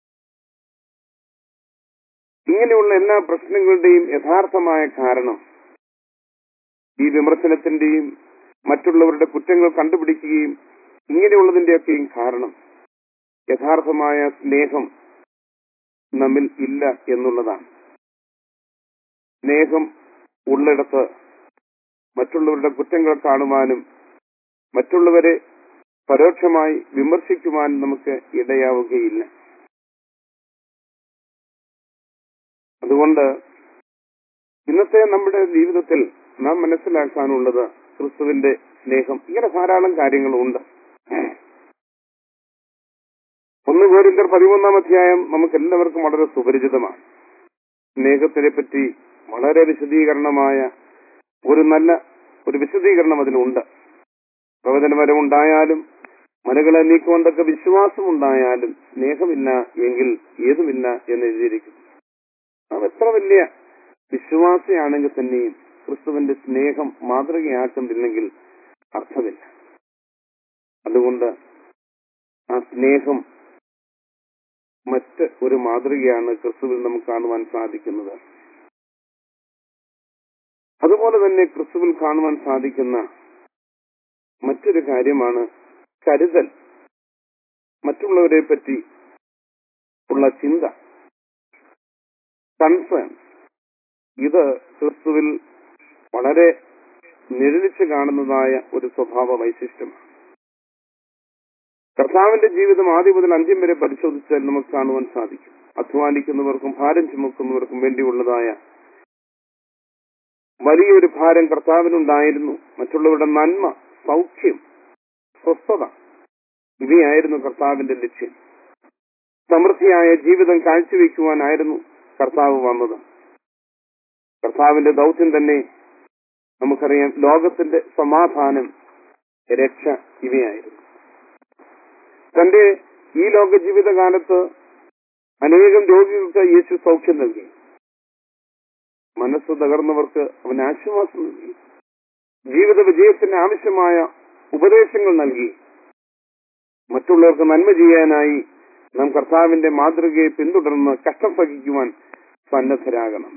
ഇങ്ങനെയുള്ള എല്ലാ പ്രശ്നങ്ങളുടെയും യഥാർത്ഥമായ കാരണം ഈ വിമർശനത്തിന്റെയും മറ്റുള്ളവരുടെ കുറ്റങ്ങൾ കണ്ടുപിടിക്കുകയും ഇങ്ങനെയുള്ളതിന്റെയൊക്കെയും കാരണം യഥാർത്ഥമായ സ്നേഹം നമ്മിൽ ഇല്ല എന്നുള്ളതാണ് സ്നേഹം ഉള്ളിടത്ത് മറ്റുള്ളവരുടെ കുറ്റങ്ങൾ കാണുവാനും മറ്റുള്ളവരെ പരോക്ഷമായി വിമർശിക്കുവാനും നമുക്ക് ഇടയാവുകയില്ല അതുകൊണ്ട് ഇന്നത്തെ നമ്മുടെ ജീവിതത്തിൽ നാം മനസ്സിലാക്കാനുള്ളത് ക്രിസ്തുവിന്റെ സ്നേഹം ഇങ്ങനെ ധാരാളം കാര്യങ്ങളുണ്ട് ഒന്ന് കോരിന്തർ പതിമൂന്നാം അധ്യായം നമുക്ക് എല്ലാവർക്കും വളരെ സുപരിചിതമാണ് സ്നേഹത്തിനെ പറ്റി വളരെ വിശദീകരണമായ ഒരു നല്ല ഒരു വിശദീകരണം അതിലുണ്ട് പ്രവചനപരം ഉണ്ടായാലും മലകളെ നീക്കുകൊണ്ടൊക്കെ വിശ്വാസം ഉണ്ടായാലും സ്നേഹമില്ല എങ്കിൽ ഏതുമില്ല എന്ന് എഴുതിയിരിക്കുന്നു അത് എത്ര വലിയ വിശ്വാസിയാണെങ്കിൽ തന്നെയും ക്രിസ്തുവിന്റെ സ്നേഹം മാതൃകയാക്കുന്നില്ലെങ്കിൽ അർത്ഥമില്ല അതുകൊണ്ട് ആ സ്നേഹം മറ്റ് ഒരു മാതൃകയാണ് ക്രിസ്തുവിൽ നമുക്ക് കാണുവാൻ സാധിക്കുന്നത് അതുപോലെ തന്നെ ക്രിസ്തുവിൽ കാണുവാൻ സാധിക്കുന്ന മറ്റൊരു കാര്യമാണ് കരുതൽ മറ്റുള്ളവരെ പറ്റി ഉള്ള ചിന്ത കൺസേൺ ഇത് ക്രിസ്തുവിൽ വളരെ നിഴലിച്ച് കാണുന്നതായ ഒരു സ്വഭാവ വൈശിഷ്ട്യമാണ് കർത്താവിന്റെ ജീവിതം ആദ്യം മുതൽ അന്ത്യം വരെ പരിശോധിച്ചാൽ നമുക്ക് കാണുവാൻ സാധിക്കും അധ്വാനിക്കുന്നവർക്കും ഭാരം ചുമക്കുന്നവർക്കും വേണ്ടിയുള്ളതായ വലിയൊരു ഭാരം കർത്താവിനുണ്ടായിരുന്നു മറ്റുള്ളവരുടെ നന്മ സൗഖ്യം സ്വസ്ഥത ഇവയായിരുന്നു കർത്താവിന്റെ ലക്ഷ്യം സമൃദ്ധിയായ ജീവിതം കാഴ്ചവെക്കുവാനായിരുന്നു കർത്താവ് വന്നത് കർത്താവിന്റെ ദൗത്യം തന്നെ നമുക്കറിയാം ലോകത്തിന്റെ സമാധാനം രക്ഷ ഇവയായിരുന്നു തന്റെ ഈ ലോക ജീവിതകാലത്ത് അനേകം രോഗികൾക്ക് യേശു സൗഖ്യം നൽകി മനസ്സ് തകർന്നവർക്ക് അവൻ ആശ്വാസം നൽകി ജീവിത വിജയത്തിന് ആവശ്യമായ ഉപദേശങ്ങൾ നൽകി മറ്റുള്ളവർക്ക് നന്മ ചെയ്യാനായി നാം കർത്താവിന്റെ മാതൃകയെ പിന്തുടർന്ന് കഷ്ടം സഹിക്കുവാൻ സന്നദ്ധരാകണം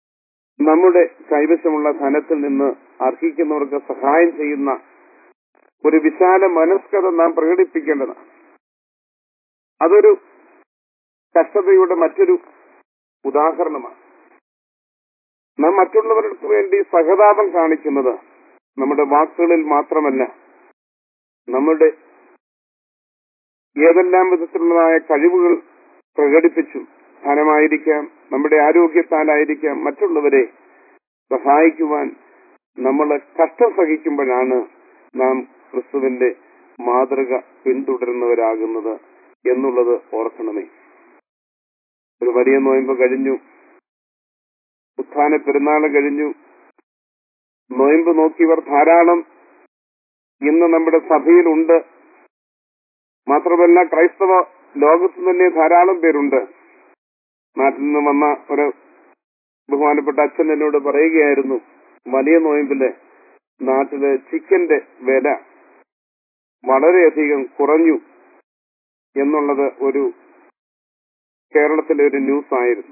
നമ്മുടെ കൈവശമുള്ള ധനത്തിൽ നിന്ന് അർഹിക്കുന്നവർക്ക് സഹായം ചെയ്യുന്ന ഒരു വിശാല മനസ്കത നാം പ്രകടിപ്പിക്കേണ്ടതാണ് അതൊരു കഷ്ടതയുടെ മറ്റൊരു ഉദാഹരണമാണ് നാം മറ്റുള്ളവർക്ക് വേണ്ടി സഹതാപം കാണിക്കുന്നത് നമ്മുടെ വാക്കുകളിൽ മാത്രമല്ല നമ്മുടെ ഏതെല്ലാം വിധത്തിലുള്ളതായ കഴിവുകൾ പ്രകടിപ്പിച്ചും ധനമായിരിക്കാം നമ്മുടെ ആരോഗ്യത്താലായിരിക്കാം മറ്റുള്ളവരെ സഹായിക്കുവാൻ നമ്മൾ കഷ്ടം സഹിക്കുമ്പോഴാണ് നാം ക്രിസ്തുവിന്റെ മാതൃക പിന്തുടരുന്നവരാകുന്നത് എന്നുള്ളത് ഓർക്കണമേ ഒരു വലിയ നോയമ്പ് കഴിഞ്ഞു ഉത്ഥാന പെരുന്നാൾ കഴിഞ്ഞു നോയമ്പ് നോക്കിയവർ ധാരാളം ഇന്ന് നമ്മുടെ സഭയിലുണ്ട് മാത്രമല്ല ക്രൈസ്തവ ലോകത്ത് തന്നെ ധാരാളം പേരുണ്ട് നാട്ടിൽ നിന്ന് വന്ന ഒരു ബഹുമാനപ്പെട്ട അച്ഛൻ എന്നോട് പറയുകയായിരുന്നു വലിയ നോയമ്പില് നാട്ടില് ചിക്കന്റെ വില വളരെയധികം കുറഞ്ഞു എന്നുള്ളത് ഒരു കേരളത്തിലെ ഒരു ന്യൂസ് ആയിരുന്നു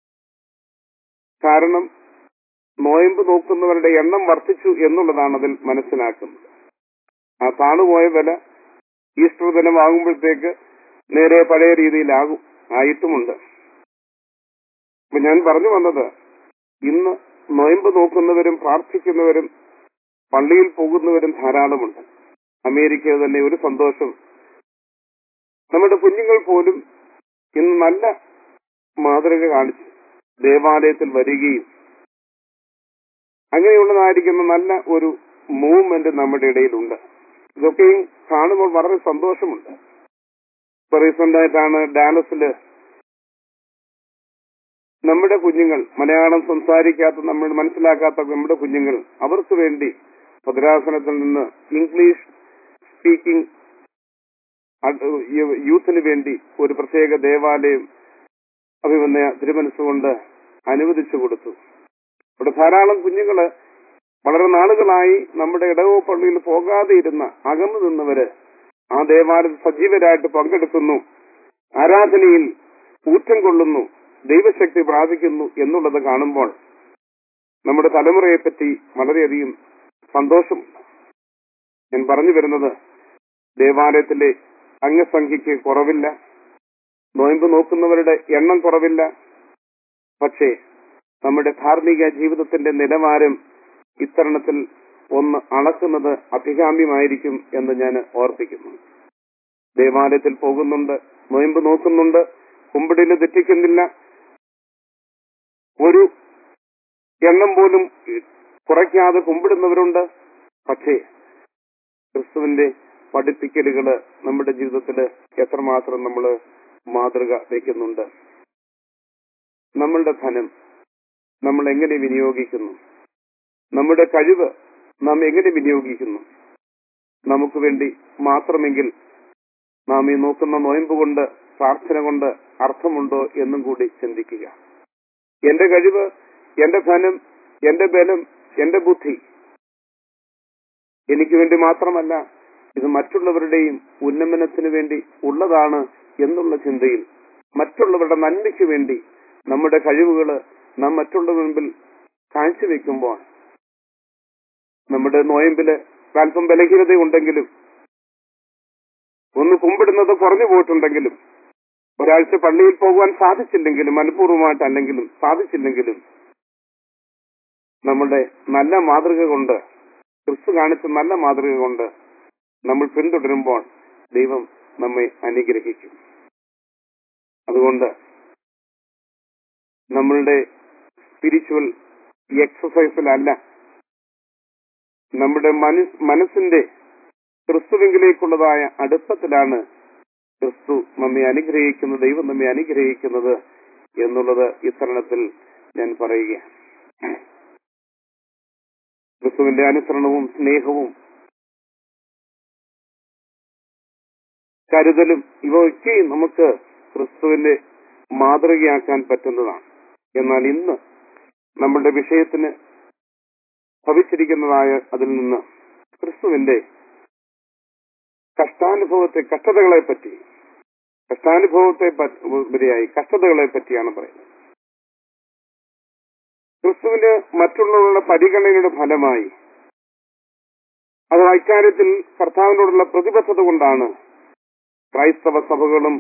കാരണം നോയമ്പ് നോക്കുന്നവരുടെ എണ്ണം വർദ്ധിച്ചു എന്നുള്ളതാണ് അതിൽ മനസ്സിലാക്കുന്നത് ആ താണുപോയ വില ഈസ്റ്റർ ദിനമാകുമ്പോഴത്തേക്ക് നേരെ പഴയ രീതിയിലാകും ആയിട്ടുമുണ്ട് അപ്പൊ ഞാൻ പറഞ്ഞു വന്നത് ഇന്ന് നോയമ്പ് നോക്കുന്നവരും പ്രാർത്ഥിക്കുന്നവരും പള്ളിയിൽ പോകുന്നവരും ധാരാളമുണ്ട് അമേരിക്ക തന്നെ ഒരു സന്തോഷം നമ്മുടെ കുഞ്ഞുങ്ങൾ പോലും ഇന്ന് നല്ല മാതൃക കാണിച്ച് ദേവാലയത്തിൽ വരികയും അങ്ങനെയുള്ളതായിരിക്കുന്ന നല്ല ഒരു മൂവ്മെന്റ് നമ്മുടെ ഇടയിലുണ്ട് ഇതൊക്കെയും കാണുമ്പോൾ വളരെ സന്തോഷമുണ്ട് ഇപ്പൊ റീസെന്റ് ആയിട്ടാണ് ഡാലസില് നമ്മുടെ കുഞ്ഞുങ്ങൾ മലയാളം സംസാരിക്കാത്ത നമ്മൾ മനസ്സിലാക്കാത്ത നമ്മുടെ കുഞ്ഞുങ്ങൾ അവർക്ക് വേണ്ടി ഭദ്രാസനത്തിൽ നിന്ന് ഇംഗ്ലീഷ് സ്പീക്കിംഗ് യൂത്തിന് വേണ്ടി ഒരു പ്രത്യേക ദേവാലയം അഭിമന്യ തിരുമനസ്സുകൊണ്ട് അനുവദിച്ചു കൊടുത്തു ഇവിടെ ധാരാളം കുഞ്ഞുങ്ങള് വളരെ നാളുകളായി നമ്മുടെ ഇടവോ പള്ളിയിൽ പോകാതെ ഇരുന്ന അകന്നു നിന്നവര് ആ ദേവാലയത്തിൽ സജീവരായിട്ട് പങ്കെടുക്കുന്നു ആരാധനയിൽ ഊറ്റം കൊള്ളുന്നു ദൈവശക്തി പ്രാപിക്കുന്നു എന്നുള്ളത് കാണുമ്പോൾ നമ്മുടെ തലമുറയെപ്പറ്റി വളരെയധികം സന്തോഷമുണ്ട് ഞാൻ പറഞ്ഞു വരുന്നത് ദേവാലയത്തിലെ അംഗസംഖ്യയ്ക്ക് കുറവില്ല നോയമ്പ് നോക്കുന്നവരുടെ എണ്ണം കുറവില്ല പക്ഷേ നമ്മുടെ ധാർമ്മിക ജീവിതത്തിന്റെ നിലവാരം ഇത്തരണത്തിൽ ഒന്ന് അളക്കുന്നത് അഭികാമ്യമായിരിക്കും എന്ന് ഞാൻ ഓർപ്പിക്കുന്നു ദേവാലയത്തിൽ പോകുന്നുണ്ട് നോയമ്പ് നോക്കുന്നുണ്ട് കുമ്പിടിൽ തെറ്റിക്കുന്നില്ല ഒരു എണ്ണം പോലും കുറയ്ക്കാതെ കുമ്പിടുന്നവരുണ്ട് പക്ഷേ ക്രിസ്തുവിന്റെ പഠിപ്പിക്കലുകള് നമ്മുടെ ജീവിതത്തിൽ എത്രമാത്രം നമ്മൾ മാതൃക വയ്ക്കുന്നുണ്ട് നമ്മളുടെ ധനം നമ്മൾ എങ്ങനെ വിനിയോഗിക്കുന്നു നമ്മുടെ കഴിവ് നാം എങ്ങനെ വിനിയോഗിക്കുന്നു നമുക്ക് വേണ്ടി മാത്രമെങ്കിൽ നാം ഈ നോക്കുന്ന നോയമ്പ് കൊണ്ട് പ്രാർത്ഥന കൊണ്ട് അർത്ഥമുണ്ടോ എന്നും കൂടി ചിന്തിക്കുക എന്റെ കഴിവ് എന്റെ ധനം എന്റെ ബലം എന്റെ ബുദ്ധി എനിക്ക് വേണ്ടി മാത്രമല്ല ഇത് മറ്റുള്ളവരുടെയും ഉന്നമനത്തിന് വേണ്ടി ഉള്ളതാണ് എന്നുള്ള ചിന്തയിൽ മറ്റുള്ളവരുടെ നന്മയ്ക്ക് വേണ്ടി നമ്മുടെ കഴിവുകള് നാം മറ്റുള്ളവരുടെ മുൻപിൽ കാഴ്ചവെക്കുമ്പോൾ നമ്മുടെ നോയമ്പില് അല്പം ബലഹീനതയുണ്ടെങ്കിലും ഒന്ന് കുമ്പിടുന്നത് കുറഞ്ഞു പോയിട്ടുണ്ടെങ്കിലും ഒരാഴ്ച പള്ളിയിൽ പോകുവാൻ സാധിച്ചില്ലെങ്കിലും മനഃപൂർവ്വമായിട്ടല്ലെങ്കിലും സാധിച്ചില്ലെങ്കിലും നമ്മുടെ നല്ല മാതൃക കൊണ്ട് ക്രിസ്തു കാണിച്ച നല്ല മാതൃക കൊണ്ട് നമ്മൾ പിന്തുടരുമ്പോൾ ദൈവം നമ്മെ അനുഗ്രഹിക്കും അതുകൊണ്ട് നമ്മളുടെ സ്പിരിച്വൽ എക്സസൈസിലല്ല നമ്മുടെ മനസ് മനസ്സിന്റെ ക്രിസ്തുവിങ്കിലേക്കുള്ളതായ അടുപ്പത്തിലാണ് ക്രിസ്തു നമ്മെ അനുഗ്രഹിക്കുന്നത് ദൈവം നമ്മെ അനുഗ്രഹിക്കുന്നത് എന്നുള്ളത് ഇത്തരണത്തിൽ ഞാൻ പറയുക ക്രിസ്തുവിന്റെ അനുസരണവും സ്നേഹവും കരുതലും ഇവയൊക്കെയും നമുക്ക് ക്രിസ്തുവിന്റെ മാതൃകയാക്കാൻ പറ്റുന്നതാണ് എന്നാൽ ഇന്ന് നമ്മളുടെ വിഷയത്തിന് ഭവിച്ചിരിക്കുന്നതായ അതിൽ നിന്ന് ക്രിസ്തുവിന്റെ കഷ്ടാനുഭവത്തെ കഷ്ടതകളെ പറ്റി കഷ്ടാനുഭവത്തെ ഉപരിയായി കഷ്ടതകളെ പറ്റിയാണ് പറയുന്നത് ക്രിസ്തുവിന് മറ്റുള്ളവരുടെ പരിഗണനയുടെ ഫലമായി അത് ഇക്കാര്യത്തിൽ കർത്താവിനോടുള്ള പ്രതിബദ്ധത കൊണ്ടാണ് ക്രൈസ്തവ സഭകളും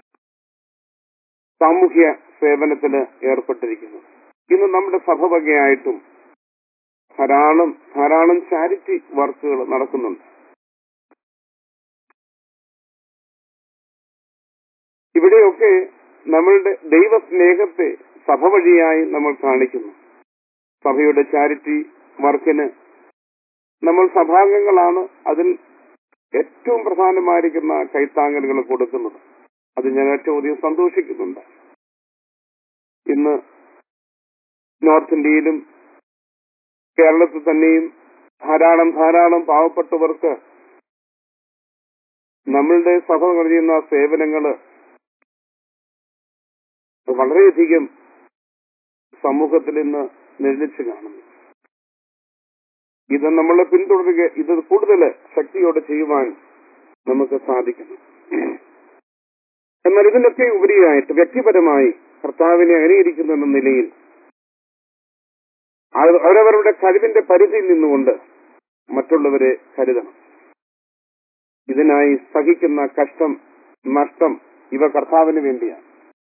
സാമൂഹ്യ സേവനത്തിന് ഏർപ്പെട്ടിരിക്കുന്നത് ഇന്ന് നമ്മുടെ സഭ വകയായിട്ടും ധാരാളം ധാരാളം ചാരിറ്റി വർക്കുകൾ നടക്കുന്നുണ്ട് ഇവിടെയൊക്കെ നമ്മളുടെ ദൈവസ്നേഹത്തെ സഭ വഴിയായി നമ്മൾ കാണിക്കുന്നു സഭയുടെ ചാരിറ്റി വർക്കിന് നമ്മൾ സഭാംഗങ്ങളാണ് അതിൽ ഏറ്റവും പ്രധാനമായിരിക്കുന്ന കൈത്താങ്ങലുകൾ കൊടുക്കുന്നത് അത് ഞാൻ ഏറ്റവും അധികം സന്തോഷിക്കുന്നുണ്ട് ഇന്ന് നോർത്ത് ഇന്ത്യയിലും കേരളത്തിൽ തന്നെയും ധാരാളം ധാരാളം പാവപ്പെട്ടവർക്ക് നമ്മളുടെ സഭ ചെയ്യുന്ന സേവനങ്ങള് വളരെയധികം സമൂഹത്തിൽ ഇന്ന് നിർമ്മിച്ചു കാണുന്നു ഇത് നമ്മളെ പിന്തുടരുക ഇത് കൂടുതൽ ശക്തിയോടെ ചെയ്യുവാൻ നമുക്ക് സാധിക്കണം എന്നാൽ ഇതിനൊക്കെ ഉപരിയായിട്ട് വ്യക്തിപരമായി കർത്താവിനെ അനുകരിക്കുന്നു എന്ന നിലയിൽ അത് അവരവരുടെ കഴിവിന്റെ പരിധിയിൽ നിന്നുകൊണ്ട് മറ്റുള്ളവരെ കരുതണം ഇതിനായി സഹിക്കുന്ന കഷ്ടം നഷ്ടം ഇവ കർത്താവിന് വേണ്ടിയാണ്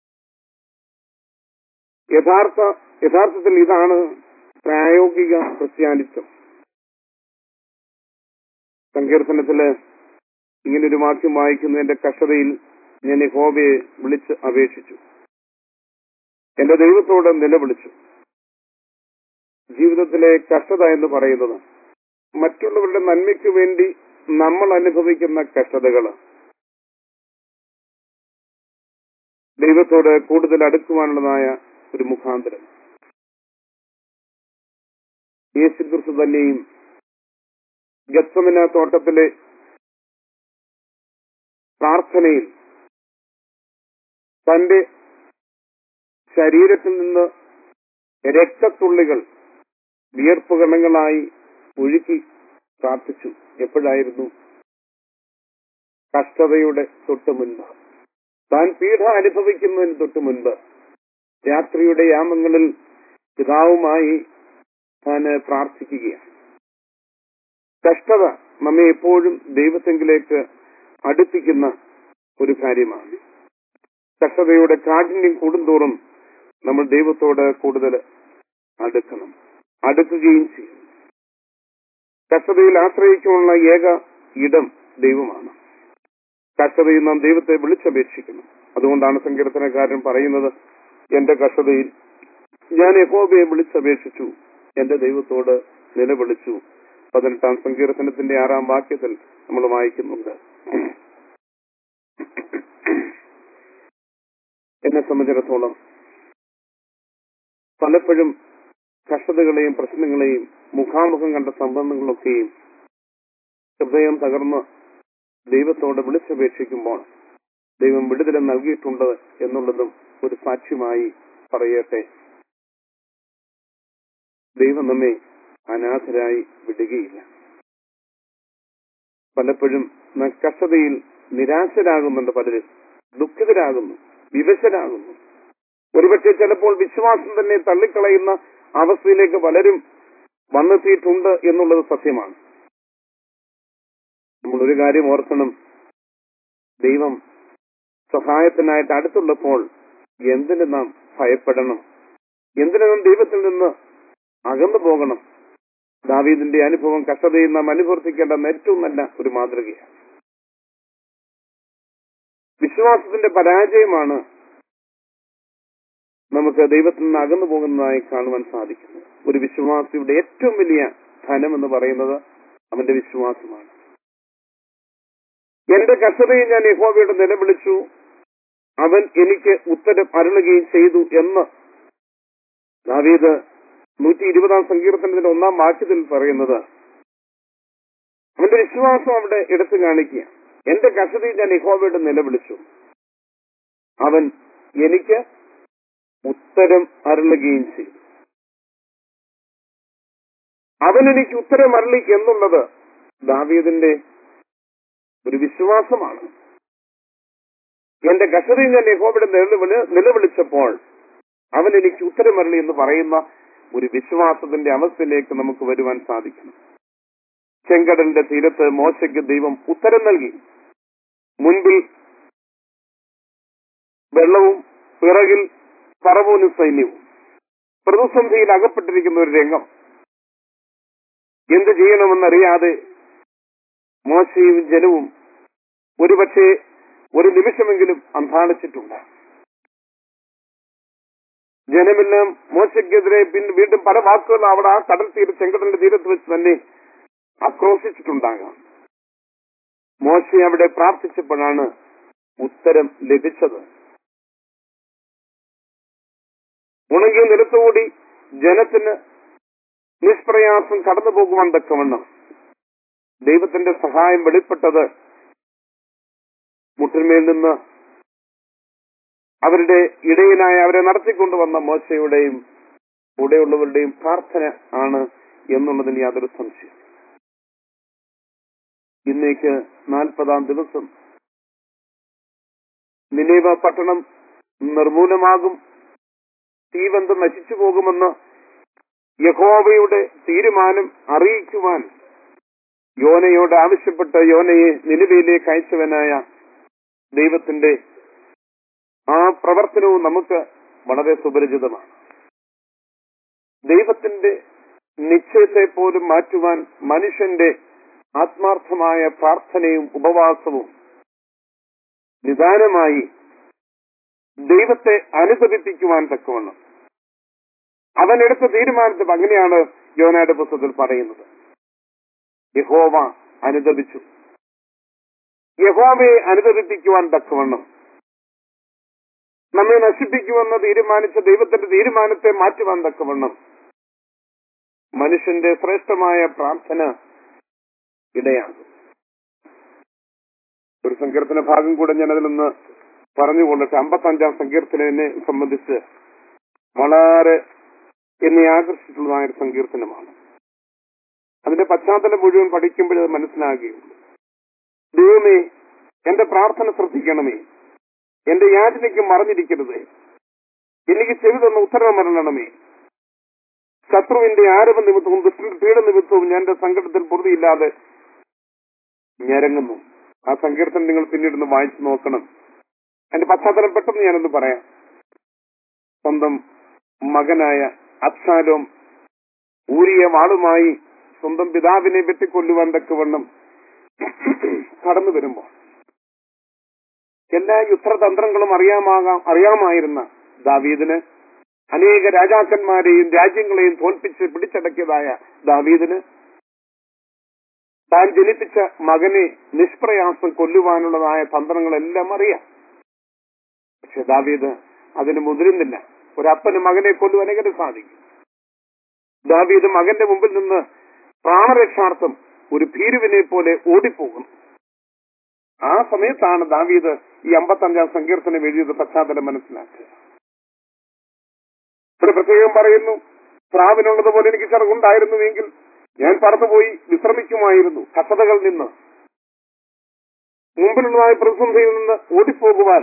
യഥാർത്ഥ യഥാർത്ഥത്തിൽ ഇതാണ് പ്രായോഗിക ക്രിസ്ത്യാനിത്വം സങ്കീർത്തനത്തില് ഇങ്ങനൊരു വാക്യം വായിക്കുന്നതിന്റെ കഷ്ടതയിൽ ഞാൻ യഹോവയെ വിളിച്ച് അപേക്ഷിച്ചു എന്റെ ദൈവത്തോട് നിലവിളിച്ചു ജീവിതത്തിലെ കഷ്ടത എന്ന് പറയുന്നത് മറ്റുള്ളവരുടെ നന്മയ്ക്ക് വേണ്ടി നമ്മൾ അനുഭവിക്കുന്ന കഷ്ടതകൾ ദൈവത്തോട് കൂടുതൽ അടുക്കുവാനുള്ളതായ ഒരു മുഖാന്തരം യേശു ക്രിസ്തു തന്നെയും ഗത്സമന തോട്ടത്തിലെ പ്രാർത്ഥനയിൽ തന്റെ ശരീരത്തിൽ നിന്ന് രക്തത്തുള്ളികൾ വിയർപ്പുകണങ്ങളായി ഒഴുക്കി പ്രാർത്ഥിച്ചു എപ്പോഴായിരുന്നു കഷ്ടതയുടെ തൊട്ട് മുൻപ് താൻ പീഡ അനുഭവിക്കുന്നതിന് തൊട്ട് മുൻപ് രാത്രിയുടെ യാമങ്ങളിൽ പിതാവുമായി താൻ പ്രാർത്ഥിക്കുകയാണ് കഷ്ടത നമ്മെ എപ്പോഴും ദൈവത്തെങ്കിലേക്ക് അടുപ്പിക്കുന്ന ഒരു കാര്യമാണ് കഷ്ടതയുടെ കാഠിന്യം കൂടുന്തോറും നമ്മൾ ദൈവത്തോട് കൂടുതൽ അടുക്കണം അടുക്കുകയും ചെയ്യും കഷ്ടതയിൽ ആശ്രയിക്കാനുള്ള ഏക ഇടം ദൈവമാണ് കഷ്ടതയിൽ നാം ദൈവത്തെ വിളിച്ചപേക്ഷിക്കണം അതുകൊണ്ടാണ് സങ്കീർത്തനക്കാരൻ പറയുന്നത് എന്റെ കഷ്ടതയിൽ ഞാൻ യഹോബയെ വിളിച്ചപേക്ഷിച്ചു എന്റെ ദൈവത്തോട് നിലവിളിച്ചു പതിനെട്ടാം സങ്കീർത്തനത്തിന്റെ ആറാം വാക്യത്തിൽ നമ്മൾ വായിക്കുന്നുണ്ട് എന്നെ സംബന്ധിച്ചിടത്തോളം പലപ്പോഴും കഷ്ടതകളെയും പ്രശ്നങ്ങളെയും മുഖാമുഖം കണ്ട സംബന്ധങ്ങളൊക്കെയും ഹൃദയം തകർന്ന് ദൈവത്തോട് വിളിച്ചപേക്ഷിക്കുമ്പോൾ ദൈവം വിടുതല നൽകിയിട്ടുണ്ട് എന്നുള്ളതും ഒരു സാക്ഷ്യമായി പറയട്ടെ ദൈവം നമ്മെ അനാഥരായി വിടുകയില്ല പലപ്പോഴും നാം കഷ്ടതയിൽ നിരാശരാകുന്നുണ്ട് പലരും ദുഃഖിതരാകുന്നു വിവശരാകുന്നു ഒരുപക്ഷെ ചിലപ്പോൾ വിശ്വാസം തന്നെ തള്ളിക്കളയുന്ന അവസ്ഥയിലേക്ക് പലരും വന്നെത്തിയിട്ടുണ്ട് എന്നുള്ളത് സത്യമാണ് നമ്മൾ ഒരു കാര്യം ഓർക്കണം ദൈവം സഹായത്തിനായിട്ട് അടുത്തുള്ളപ്പോൾ എന്തിന് നാം ഭയപ്പെടണം എന്തിനു നാം ദൈവത്തിൽ നിന്ന് അകന്നു പോകണം ദാവീദിന്റെ അനുഭവം കഷ്ടതയിൽ നാം അനുവർത്തിക്കേണ്ട ഏറ്റവും നല്ല ഒരു മാതൃകയാണ് വിശ്വാസത്തിന്റെ പരാജയമാണ് നമുക്ക് ദൈവത്തിൽ നിന്ന് അകന്നു പോകുന്നതായി കാണുവാൻ സാധിക്കുന്നത് ഒരു വിശ്വാസിയുടെ ഏറ്റവും വലിയ ധനം എന്ന് പറയുന്നത് അവന്റെ വിശ്വാസമാണ് എന്റെ കഷ്ടതയിൽ ഞാൻ യഹോവയോട് നിലവിളിച്ചു അവൻ എനിക്ക് ഉത്തരം അരുളുകയും ചെയ്തു എന്ന് ദാവീദ് നൂറ്റി ഇരുപതാം സങ്കീർത്തനത്തിന്റെ ഒന്നാം വാക്യത്തിൽ പറയുന്നത് അവന്റെ വിശ്വാസം അവിടെ എടുത്തു കാണിക്കുക എന്റെ കഷ്ടതയിൽ ഞാൻ യഹോവയോട് നിലവിളിച്ചു അവൻ എനിക്ക് ഉത്തരം അരുളുകയും ചെയ്തു അവൻ എനിക്ക് ഉത്തരം അരുളി എന്നുള്ളത് ദാവീദിന്റെ ഒരു വിശ്വാസമാണ് എന്റെ കഷ്ടതയിൽ ഞാൻ യഹോബയുടെ നിലവിളി നിലവിളിച്ചപ്പോൾ അവൻ എനിക്ക് ഉത്തരമരളി എന്ന് പറയുന്ന ഒരു വിശ്വാസത്തിന്റെ അവസ്ഥയിലേക്ക് നമുക്ക് വരുവാൻ സാധിക്കണം ചെങ്കടലിന്റെ തീരത്ത് മോശയ്ക്ക് ദൈവം ഉത്തരം നൽകി മുൻപിൽ വെള്ളവും പിറകിൽ പറവൂനും സൈന്യവും പ്രതിസന്ധിയിൽ അകപ്പെട്ടിരിക്കുന്ന ഒരു രംഗം എന്ത് ചെയ്യണമെന്നറിയാതെ മോശയും ജനവും ഒരുപക്ഷെ ഒരു നിമിഷമെങ്കിലും അന്താളിച്ചിട്ടുണ്ട് ജനമെല്ലാം മോശയ്ക്കെതിരെ പിന്നെ വീണ്ടും പല വാക്കുകൾ അവിടെ ആ കടൽ തീര ചെങ്കടലിന്റെ തീരത്ത് വെച്ച് തന്നെ ആക്രോശിച്ചിട്ടുണ്ടാകാം മോശ അവിടെ പ്രാർത്ഥിച്ചപ്പോഴാണ് ഉത്തരം ലഭിച്ചത് ഉണങ്ങിയ നിലത്തുകൂടി ജനത്തിന് നിഷ്പ്രയാസം കടന്നു പോകുവാൻ തക്കവണ്ണം ദൈവത്തിന്റെ സഹായം വെളിപ്പെട്ടത് മുട്ടിന്മേൽ നിന്ന് അവരുടെ ഇടയിലായ അവരെ നടത്തിക്കൊണ്ടുവന്ന മോശയുടെയും കൂടെയുള്ളവരുടെയും പ്രാർത്ഥന ആണ് എന്നുള്ളതിന് യാതൊരു സംശയം ഇന്നേക്ക് നാൽപ്പതാം ദിവസം നിലീവ പട്ടണം നിർമൂലമാകും തീവന്തം നശിച്ചു പോകുമെന്ന് യഹോവയുടെ തീരുമാനം അറിയിക്കുവാൻ യോനയോട് ആവശ്യപ്പെട്ട യോനയെ നിലവിലേക്ക് അയച്ചവനായ ദൈവത്തിന്റെ ആ പ്രവർത്തനവും നമുക്ക് വളരെ സുപരിചിതമാണ് ദൈവത്തിന്റെ നിശ്ചയത്തെ പോലും മാറ്റുവാൻ മനുഷ്യന്റെ ആത്മാർത്ഥമായ പ്രാർത്ഥനയും ഉപവാസവും നിദാനമായി ദൈവത്തെ അനുസരിപ്പിക്കുവാൻ തക്കവണ്ണം അവൻ എടുത്ത തീരുമാനത്തിൽ അങ്ങനെയാണ് യോനയുടെ പുസ്തകത്തിൽ പറയുന്നത് യഹോവ അനുദപിച്ചു യഹോവയെ അനുദപിപ്പിക്കുവാൻ തക്കവണ്ണം നമ്മെ നശിപ്പിക്കുമെന്ന് തീരുമാനിച്ച ദൈവത്തിന്റെ തീരുമാനത്തെ മാറ്റുവാൻ തക്കവണ്ണം മനുഷ്യന്റെ ശ്രേഷ്ഠമായ പ്രാർത്ഥന ഇടയാകും ഒരു സങ്കീർത്തന ഭാഗം കൂടെ ഞാൻ അതിൽ നിന്ന് പറഞ്ഞുകൊണ്ടിട്ട് അമ്പത്തഞ്ചാം സങ്കീർത്തനെ സംബന്ധിച്ച് വളരെ എന്നെ ആകർഷിച്ചിട്ടുള്ളതായ ഒരു സങ്കീർത്തനമാണ് അതിന്റെ പശ്ചാത്തലം മുഴുവൻ പഠിക്കുമ്പോൾ അത് മനസ്സിലാകുകയുള്ളൂ ദൈവമേ എന്റെ പ്രാർത്ഥന ശ്രദ്ധിക്കണമേ എന്റെ യാചനയ്ക്ക് മറഞ്ഞിരിക്കരുത് എനിക്ക് ചെവി തന്ന ഉത്തരം മരണമേ ശത്രുവിന്റെ ആരവ നിമിത്തവും ദുഷ്ടന്റെ പീഡ നിമിത്തവും ഞാൻ എന്റെ സങ്കടത്തിൽ പൊറുതിയില്ലാതെ ഞരങ്ങുന്നു ആ സങ്കീർത്തനം നിങ്ങൾ പിന്നീട് ഒന്ന് വായിച്ചു നോക്കണം എന്റെ പശ്ചാത്തലം പെട്ടെന്ന് ഞാനൊന്ന് പറയാം സ്വന്തം മകനായ അബ്സാലോം ഊരിയ വാളുമായി സ്വന്തം പിതാവിനെ വെട്ടിക്കൊല്ലുവാൻ തക്കവണ്ണം കടന്നു വരുമ്പോൾ എല്ലാ യുദ്ധതന്ത്രങ്ങളും അറിയാമാകാം അറിയാമായിരുന്ന ദാവീദിന് അനേക രാജാക്കന്മാരെയും രാജ്യങ്ങളെയും തോൽപ്പിച്ച് പിടിച്ചടക്കിയതായ ദാവീദിന് താൻ ജനിപ്പിച്ച മകനെ നിഷ്പ്രയാസം കൊല്ലുവാനുള്ളതായ തന്ത്രങ്ങളെല്ലാം അറിയാം പക്ഷെ ദാവീദ് അതിന് മുതിരുന്നില്ല ഒരപ്പന് മകനെ കൊല്ലുവാൻ എങ്ങനെ സാധിക്കും ദാവീദ് മകന്റെ മുമ്പിൽ നിന്ന് പ്രാണരക്ഷാർത്ഥം ഒരു ഭീരുവിനെ പോലെ ഓടിപ്പോകുന്നു ആ സമയത്താണ് ദാവീദ് ഈ അമ്പത്തഞ്ചാം സങ്കീർത്തനം എഴുതിയത് പശ്ചാത്തലം മനസ്സിലാക്കുക ഇവിടെ പ്രത്യേകം പറയുന്നു പ്രാവിനുള്ളതുപോലെ എനിക്ക് ചെറുകുണ്ടായിരുന്നുവെങ്കിൽ ഞാൻ പറന്നുപോയി വിശ്രമിക്കുമായിരുന്നു കസതകളിൽ നിന്ന് മുമ്പിലുള്ളതായ പ്രതിസന്ധിയിൽ നിന്ന് ഓടിപ്പോകുവാൻ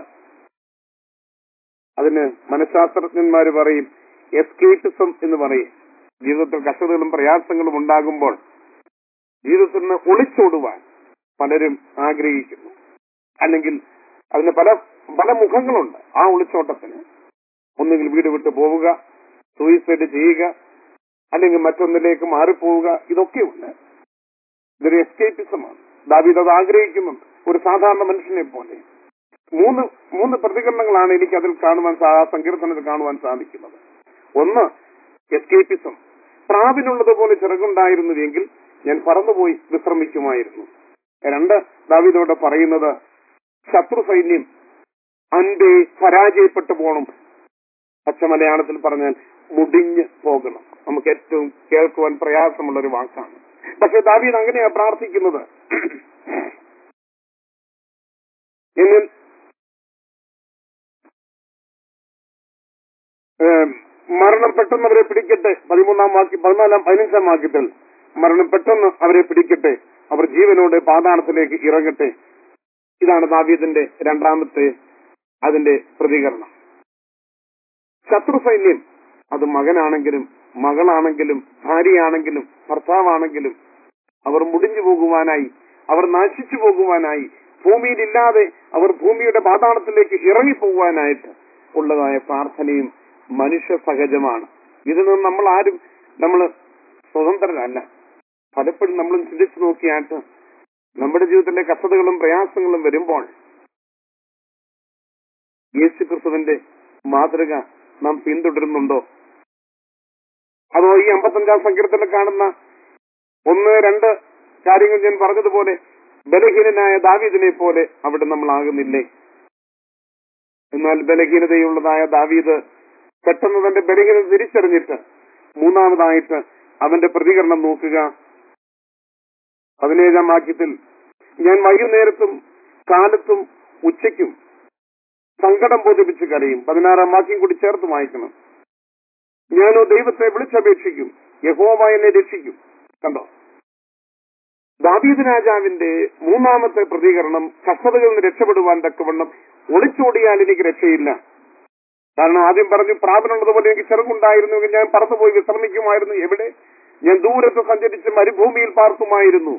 അതിന് മനഃശാസ്ത്രജ്ഞന്മാർ പറയും എസ്കേപ്പിസം എന്ന് പറയും ജീവിതത്തിൽ കഷ്ടതകളും പ്രയാസങ്ങളും ഉണ്ടാകുമ്പോൾ ജീവിതത്തിൽ നിന്ന് ഒളിച്ചോടുവാൻ പലരും ആഗ്രഹിക്കുന്നു അല്ലെങ്കിൽ അതിന് പല പല മുഖങ്ങളുണ്ട് ആ ഒളിച്ചോട്ടത്തിന് ഒന്നുകിൽ വീട് വിട്ട് പോവുക സൂയിസൈഡ് ചെയ്യുക അല്ലെങ്കിൽ മറ്റൊന്നിലേക്ക് മാറിപ്പോവുക ഇതൊക്കെയുണ്ട് ഇതൊരു എസ്കേപ്പിസമാണ് ദാവീദ് അത് ആഗ്രഹിക്കുന്നുണ്ട് ഒരു സാധാരണ മനുഷ്യനെ പോലെ മൂന്ന് മൂന്ന് പ്രതികരണങ്ങളാണ് എനിക്ക് അതിൽ കാണുവാൻ സാ- ആ സങ്കീർത്തനത്തിൽ കാണുവാൻ സാധിക്കുന്നത് ഒന്ന് എസ്കേപ്പിസം പ്രാവിനുള്ളതുപോലെ ചിറകുണ്ടായിരുന്നുവെങ്കിൽ ഞാൻ പറന്നുപോയി വിശ്രമിക്കുമായിരുന്നു രണ്ട് ദാവീദോട് പറയുന്നത് ശത്രു സൈന്യം അൻപേ പരാജയപ്പെട്ടു പോകണം പച്ച മലയാളത്തിൽ പറഞ്ഞാൽ മുടിഞ്ഞ് പോകണം നമുക്ക് ഏറ്റവും കേൾക്കുവാൻ പ്രയാസമുള്ള ഒരു വാക്കാണ് പക്ഷെ ദാവീദ് അങ്ങനെയാ പ്രാർത്ഥിക്കുന്നത് എന്നിൽ ഏം, മരണം പെട്ടെന്ന് അവരെ പിടിക്കട്ടെ പതിമൂന്നാം വാക്യ പതിനാലാം പതിനഞ്ചാം വാക്യത്തിൽ മരണം പെട്ടെന്ന് അവരെ പിടിക്കട്ടെ അവർ ജീവനോടെ പാതാളത്തിലേക്ക് ഇറങ്ങട്ടെ ഇതാണ് ദാവീദിന്റെ രണ്ടാമത്തെ അതിന്റെ പ്രതികരണം ശത്രു സൈന്യം അത് മകനാണെങ്കിലും മകളാണെങ്കിലും ഭാര്യയാണെങ്കിലും ഭർത്താവാണെങ്കിലും അവർ മുടിഞ്ഞു പോകുവാനായി അവർ നശിച്ചു പോകുവാനായി ഭൂമിയിലില്ലാതെ അവർ ഭൂമിയുടെ പാതാളത്തിലേക്ക് ഇറങ്ങിപ്പോകുവാനായിട്ട് ഉള്ളതായ പ്രാർത്ഥനയും മനുഷ്യ സഹജമാണ് ഇതിൽ നിന്ന് നമ്മൾ ആരും നമ്മൾ സ്വതന്ത്രരല്ല പലപ്പോഴും നമ്മൾ ചിന്തിച്ചു നോക്കിയാട്ട് നമ്മുടെ ജീവിതത്തിലെ കഷ്ടതകളും പ്രയാസങ്ങളും വരുമ്പോൾ യേശു ക്രിസ്തുവിന്റെ മാതൃക നാം പിന്തുടരുന്നുണ്ടോ അതോ ഈ അമ്പത്തഞ്ചാം സങ്കീർത്തനം കാണുന്ന ഒന്ന് രണ്ട് കാര്യങ്ങൾ ഞാൻ പറഞ്ഞതുപോലെ ബലഹീനനായ ദാവീദിനെ പോലെ അവിടെ നമ്മൾ ആകുന്നില്ലേ എന്നാൽ ബലഹീനതയുള്ളതായ ദാവീദ് പെട്ടെന്ന് തന്റെ ബലഹീനത തിരിച്ചറിഞ്ഞിട്ട് മൂന്നാമതായിട്ട് അവന്റെ പ്രതികരണം നോക്കുക പതിനേഴാം വാക്യത്തിൽ ഞാൻ വൈകുന്നേരത്തും കാലത്തും ഉച്ചയ്ക്കും സങ്കടം ബോധിപ്പിച്ച് കരയും പതിനാറാം വാക്യം കൂടി ചേർത്ത് വായിക്കണം ഞാനോ ദൈവത്തെ വിളിച്ചപേക്ഷിക്കും യഹോവ എന്നെ രക്ഷിക്കും കണ്ടോ ദാവീദ് രാജാവിന്റെ മൂന്നാമത്തെ പ്രതികരണം കഷ്ടതകളിൽ നിന്ന് രക്ഷപ്പെടുവാൻ തക്കവണ്ണം ഒളിച്ചോടിയാൽ എനിക്ക് രക്ഷയില്ല കാരണം ആദ്യം പറഞ്ഞു പ്രാപനുള്ളതുപോലെ എനിക്ക് ചെറുകുണ്ടായിരുന്നുവെങ്കിൽ ഞാൻ പറത്തുപോയി വിശ്രമിക്കുമായിരുന്നു എവിടെ ഞാൻ ദൂരത്ത് സഞ്ചരിച്ച് മരുഭൂമിയിൽ പാർക്കുമായിരുന്നു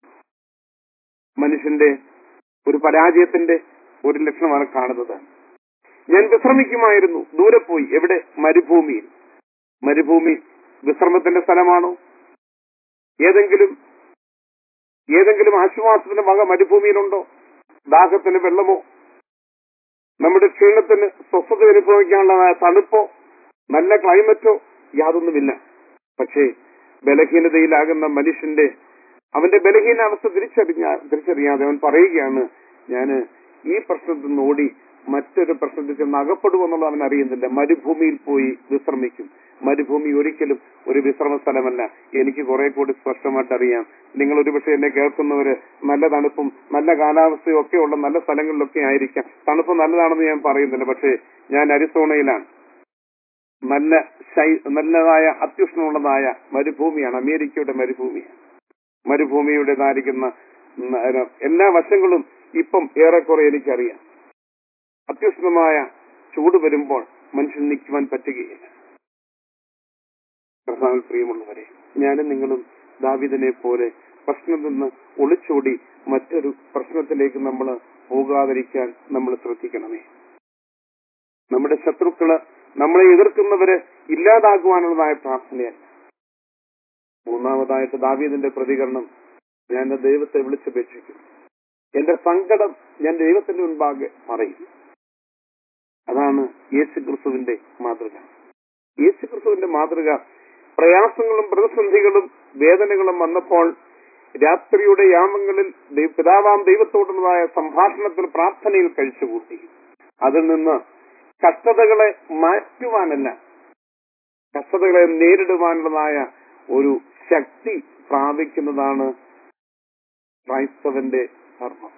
മനുഷ്യന്റെ ഒരു പരാജയത്തിന്റെ ഒരു ലക്ഷണമാണ് കാണുന്നത് ഞാൻ വിശ്രമിക്കുമായിരുന്നു ദൂരെ പോയി എവിടെ മരുഭൂമിയിൽ മരുഭൂമി വിശ്രമത്തിന്റെ സ്ഥലമാണോ ഏതെങ്കിലും ഏതെങ്കിലും ആശ്വാസത്തിന് വക മരുഭൂമിയിലുണ്ടോ ദാഹത്തിന് വെള്ളമോ നമ്മുടെ ക്ഷീണത്തിന് സ്വസ്ഥത അനുഭവിക്കാനുള്ളതായ തണുപ്പോ നല്ല ക്ലൈമറ്റോ യാതൊന്നുമില്ല പക്ഷേ ബലഹീനതയിലാകുന്ന മനുഷ്യന്റെ അവന്റെ ബലഹീനാവസ്ഥ തിരിച്ചറിഞ്ഞ തിരിച്ചറിയാതെ അവൻ പറയുകയാണ് ഞാന് ഈ പ്രശ്നത്തിൽ നിന്ന് ഓടി മറ്റൊരു പ്രശ്നത്തിൽ ചെന്ന് അകപ്പെടുമെന്നുള്ളത് അവൻ അറിയുന്നില്ല മരുഭൂമിയിൽ പോയി വിശ്രമിക്കും മരുഭൂമി ഒരിക്കലും ഒരു വിശ്രമ സ്ഥലമല്ല എനിക്ക് കുറെ കൂടി സ്പഷ്ടമായിട്ട് അറിയാം നിങ്ങൾ ഒരുപക്ഷെ എന്നെ കേൾക്കുന്നവര് നല്ല തണുപ്പും നല്ല കാലാവസ്ഥയും ഒക്കെ ഉള്ള നല്ല സ്ഥലങ്ങളിലൊക്കെ ആയിരിക്കാം തണുപ്പ് നല്ലതാണെന്ന് ഞാൻ പറയുന്നില്ല പക്ഷേ ഞാൻ അരിസോണയിലാണ് നല്ല ശൈ നല്ലതായ അത്യുഷ്ണമുള്ളതായ മരുഭൂമിയാണ് അമേരിക്കയുടെ മരുഭൂമിയാണ് മരുഭൂമിയുടേതായിരിക്കുന്ന ഉം, ഏഹ്, എല്ലാ വശങ്ങളും ഇപ്പം ഏറെക്കുറെ എനിക്കറിയാം അത്യുഷ്ണമായ ചൂട് വരുമ്പോൾ മനുഷ്യൻ നിൽക്കുവാൻ പറ്റുകയില്ല കർത്താവിൽ പ്രിയമുള്ളവരെ ഞാനും നിങ്ങളും ദാവിദനെ പോലെ പ്രശ്നത്തിൽ നിന്ന് ഒളിച്ചോടി മറ്റൊരു പ്രശ്നത്തിലേക്ക് നമ്മൾ പോകാതിരിക്കാൻ നമ്മൾ ശ്രദ്ധിക്കണമേ നമ്മുടെ ശത്രുക്കള് നമ്മളെ എതിർക്കുന്നവര് ഇല്ലാതാക്കുവാനുള്ളതായ പ്രാർത്ഥനയല്ല മൂന്നാമതായിട്ട് ദാവീദിന്റെ പ്രതികരണം ഞാൻ എന്റെ ദൈവത്തെ വിളിച്ചപേക്ഷിക്കും എന്റെ സങ്കടം ഞാൻ ദൈവത്തിന്റെ മുൻപാകെ പറയും അതാണ് യേശു ക്രിസ്തുവിന്റെ മാതൃക യേശു ക്രിസ്തുവിന്റെ മാതൃക പ്രയാസങ്ങളും പ്രതിസന്ധികളും വേദനകളും വന്നപ്പോൾ രാത്രിയുടെ യാമങ്ങളിൽ ദൈ- പിതാവാം ദൈവത്തോടുള്ളതായ സംഭാഷണത്തിൽ പ്രാർത്ഥനയിൽ കഴിച്ചുകൂട്ടി അതിൽ നിന്ന് കഷ്ടതകളെ മാറ്റുവാനല്ല കഷ്ടതകളെ നേരിടുവാനുള്ളതായ ഒരു ശക്തി പ്രാപിക്കുന്നതാണ് ക്രൈസ്തവന്റെ ധർമ്മം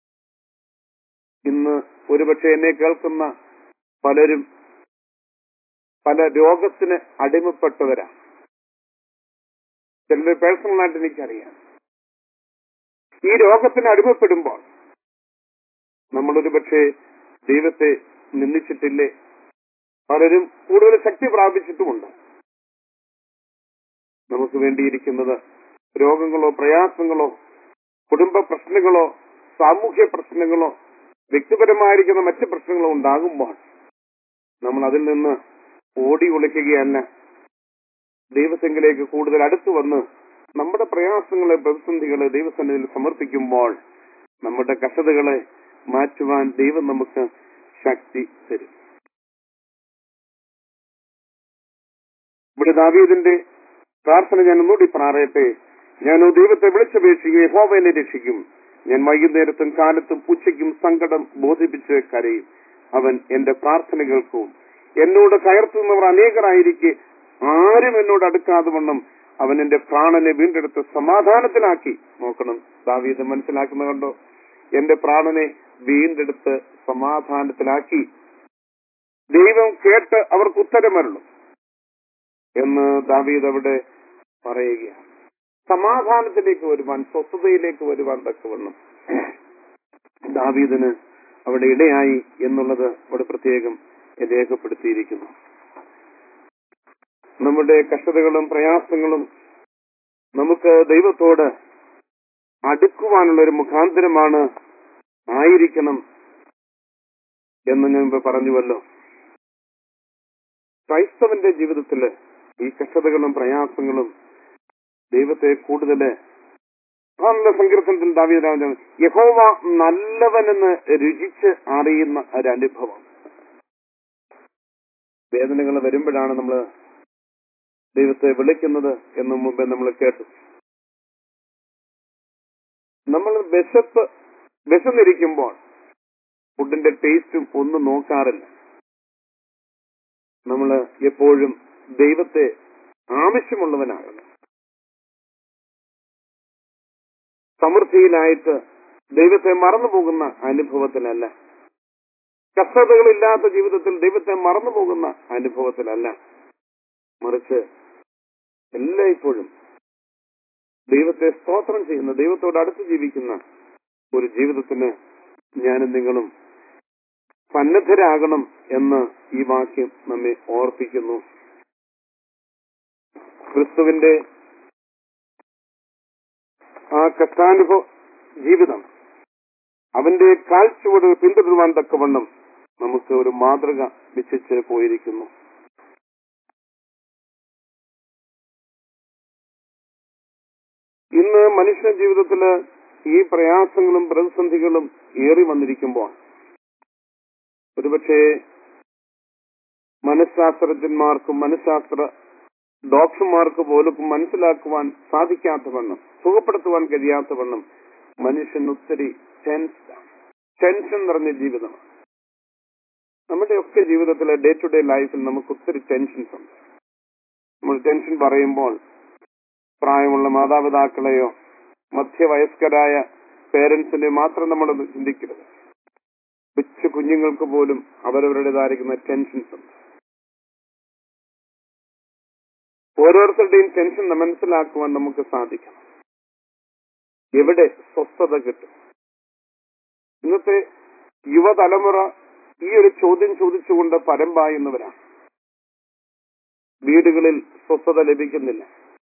ഇന്ന് ഒരുപക്ഷെ എന്നെ കേൾക്കുന്ന പലരും പല രോഗത്തിന് അടിമപ്പെട്ടവരാണ് ചിലർ പേഴ്സണലായിട്ട് എനിക്കറിയാം ഈ രോഗത്തിന് അടിമപ്പെടുമ്പോൾ നമ്മളൊരു പക്ഷേ ദൈവത്തെ നിന്ദിച്ചിട്ടില്ലേ പലരും കൂടുതൽ ശക്തി പ്രാപിച്ചിട്ടുമുണ്ട് നമുക്ക് വേണ്ടിയിരിക്കുന്നത് രോഗങ്ങളോ പ്രയാസങ്ങളോ കുടുംബ പ്രശ്നങ്ങളോ സാമൂഹ്യ പ്രശ്നങ്ങളോ വ്യക്തിപരമായിരിക്കുന്ന മറ്റ് പ്രശ്നങ്ങളോ ഉണ്ടാകുമ്പോൾ നമ്മൾ അതിൽ നിന്ന് ഓടി ഒളിക്കുകയല്ല ദൈവത്തെങ്കിലേക്ക് കൂടുതൽ അടുത്തു വന്ന് നമ്മുടെ പ്രയാസങ്ങളെ പ്രതിസന്ധികളെ ദൈവസന്നിധിയിൽ സമർപ്പിക്കുമ്പോൾ നമ്മുടെ കഷ്ടതകളെ മാറ്റുവാൻ ദൈവം നമുക്ക് ശക്തി തരും ഇവിടെ ദാവീദിന്റെ പ്രാർത്ഥന ഞാൻ ഒന്നുകൂടി പ്രാറയട്ടെ ഞാൻ ദൈവത്തെ വിളിച്ചപേക്ഷിക്കും യഹോവ എന്നെ രക്ഷിക്കും ഞാൻ വൈകുന്നേരത്തും കാലത്തും ഉച്ചയ്ക്കും സങ്കടം ബോധിപ്പിച്ച് കരയും അവൻ എന്റെ പ്രാർത്ഥന കേൾക്കും എന്നോട് കയർത്തുന്നവർ അനേകരായിരിക്കെ ആരും എന്നോട് അടുക്കാതെ വണ്ണം അവൻ എന്റെ പ്രാണനെ വീണ്ടെടുത്ത് സമാധാനത്തിലാക്കി നോക്കണം ദാവീദ് മനസ്സിലാക്കുന്ന കണ്ടോ എന്റെ പ്രാണനെ വീണ്ടെടുത്ത് സമാധാനത്തിലാക്കി ദൈവം കേട്ട് അവർക്ക് ഉത്തരമരുളും എന്ന് ദാവീദ് അവിടെ പറയുകയാണ് സമാധാനത്തിലേക്ക് വരുവാൻ സ്വസ്ഥതയിലേക്ക് വരുവാൻ തക്കവണ്ണം ദാവീദിന് അവിടെ ഇടയായി എന്നുള്ളത് അവിടെ പ്രത്യേകം രേഖപ്പെടുത്തിയിരിക്കുന്നു നമ്മുടെ കഷ്ടതകളും പ്രയാസങ്ങളും നമുക്ക് ദൈവത്തോട് അടുക്കുവാനുള്ള ഒരു മുഖാന്തരമാണ് ആയിരിക്കണം എന്ന് ഞാൻ മുമ്പ് പറഞ്ഞുവല്ലോ ക്രൈസ്തവന്റെ ജീവിതത്തില് ഈ കഷ്ടതകളും പ്രയാസങ്ങളും ദൈവത്തെ കൂടുതൽ നല്ല സങ്കീർത്തനത്തിൽ ദാവീദരാജൻ യഹോവ നല്ലവനെന്ന് രുചിച്ച് അറിയുന്ന ഒരനുഭവം വേദനകൾ വരുമ്പോഴാണ് നമ്മൾ ദൈവത്തെ വിളിക്കുന്നത് എന്ന് മുമ്പേ നമ്മൾ കേട്ടു നമ്മൾ വിശപ്പ് വിശന്നിരിക്കുമ്പോൾ ഫുഡിന്റെ ടേസ്റ്റും ഒന്നും നോക്കാറില്ല നമ്മൾ എപ്പോഴും ദൈവത്തെ ആവശ്യമുള്ളവനാകണം സമൃദ്ധിയിലായിട്ട് ദൈവത്തെ മറന്നുപോകുന്ന അനുഭവത്തിലല്ല കഷ്ടതകളില്ലാത്ത ജീവിതത്തിൽ ദൈവത്തെ മറന്നുപോകുന്ന അനുഭവത്തിലല്ല മറിച്ച് എല്ലായ്പ്പോഴും ദൈവത്തെ സ്തോത്രം ചെയ്യുന്ന ദൈവത്തോട് അടുത്ത് ജീവിക്കുന്ന ഒരു ജീവിതത്തിന് ഞാനും നിങ്ങളും സന്നദ്ധരാകണം എന്ന് ഈ വാക്യം നമ്മെ ഓർപ്പിക്കുന്നു ക്രിസ്തുവിന്റെ ആ കഷ്ടാനുഭവ ജീവിതം അവന്റെ കാഴ്ചയോട് പിന്തുടരുവാൻ തക്കവണ്ണം നമുക്ക് ഒരു മാതൃക നിശ്ചയിച്ച് പോയിരിക്കുന്നു ഇന്ന് മനുഷ്യ ജീവിതത്തില് ഈ പ്രയാസങ്ങളും പ്രതിസന്ധികളും ഏറി വന്നിരിക്കുമ്പോൾ ഒരുപക്ഷെ മനഃശാസ്ത്രജ്ഞന്മാർക്കും മനഃശാസ്ത്ര ഡോക്ടർമാർക്ക് പോലും മനസ്സിലാക്കുവാൻ സാധിക്കാത്തവണ്ണം സുഖപ്പെടുത്തുവാൻ കഴിയാത്തവണ്ണം മനുഷ്യൻ ഒത്തിരി ടെൻഷൻ നിറഞ്ഞ ജീവിതമാണ് നമ്മുടെ ഒക്കെ ജീവിതത്തിലെ ഡേ ടു ഡേ ലൈഫിൽ നമുക്ക് ഒത്തിരി ടെൻഷൻസ് ഉണ്ട് നമ്മൾ ടെൻഷൻ പറയുമ്പോൾ പ്രായമുള്ള മാതാപിതാക്കളെയോ മധ്യവയസ്കരായ പേരൻസിനെ മാത്രം നമ്മൾ ചിന്തിക്കരുത് കൊച്ചു കുഞ്ഞുങ്ങൾക്ക് പോലും അവരവരുടേതായിരിക്കുന്ന ടെൻഷൻസ് ഉണ്ട് ഓരോരുത്തരുടെയും ടെൻഷൻ മനസ്സിലാക്കുവാൻ നമുക്ക് സാധിക്കണം എവിടെ സ്വസ്ഥത കിട്ടും ഇന്നത്തെ യുവതലമുറ ഈ ഒരു ചോദ്യം ചോദിച്ചുകൊണ്ട് പരമ്പായുന്നവരാണ് വീടുകളിൽ സ്വസ്ഥത ലഭിക്കുന്നില്ല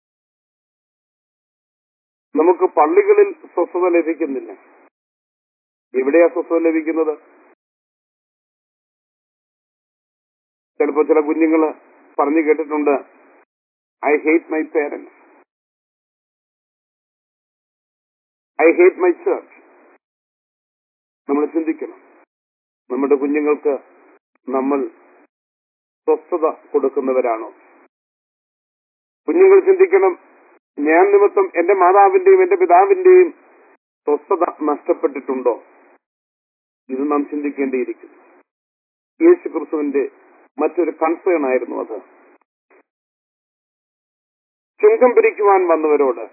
നമുക്ക് പള്ളികളിൽ സ്വസ്ഥത ലഭിക്കുന്നില്ല എവിടെയാ സ്വസ്ഥത ലഭിക്കുന്നത് ചിലപ്പോ ചില കുഞ്ഞുങ്ങള് പറഞ്ഞു കേട്ടിട്ടുണ്ട് I hate my parents I hate my church നമ്മൾ ചിന്തിക്കണം നമ്മുടെ കുഞ്ഞുങ്ങൾക്ക് നമ്മൾ സ്വസ്ഥത കൊടുക്കുന്നവരാണോ കുഞ്ഞുങ്ങൾ ചിന്തിക്കണം ഞാൻ നിമിത്തം എന്റെ മാതാവിന്റെയും എന്റെ പിതാവിന്റെയും സ്വസ്ഥത നഷ്ടപ്പെട്ടിട്ടുണ്ടോ ഇത് നാം ചിന്തിക്കേണ്ടിയിരിക്കുന്നു യേശു ക്രിസ്തുവിന്റെ മറ്റൊരു കൺസേൺ ആയിരുന്നു അത് ചുങ്കം പിരിക്കുവാൻ വന്നവരോട്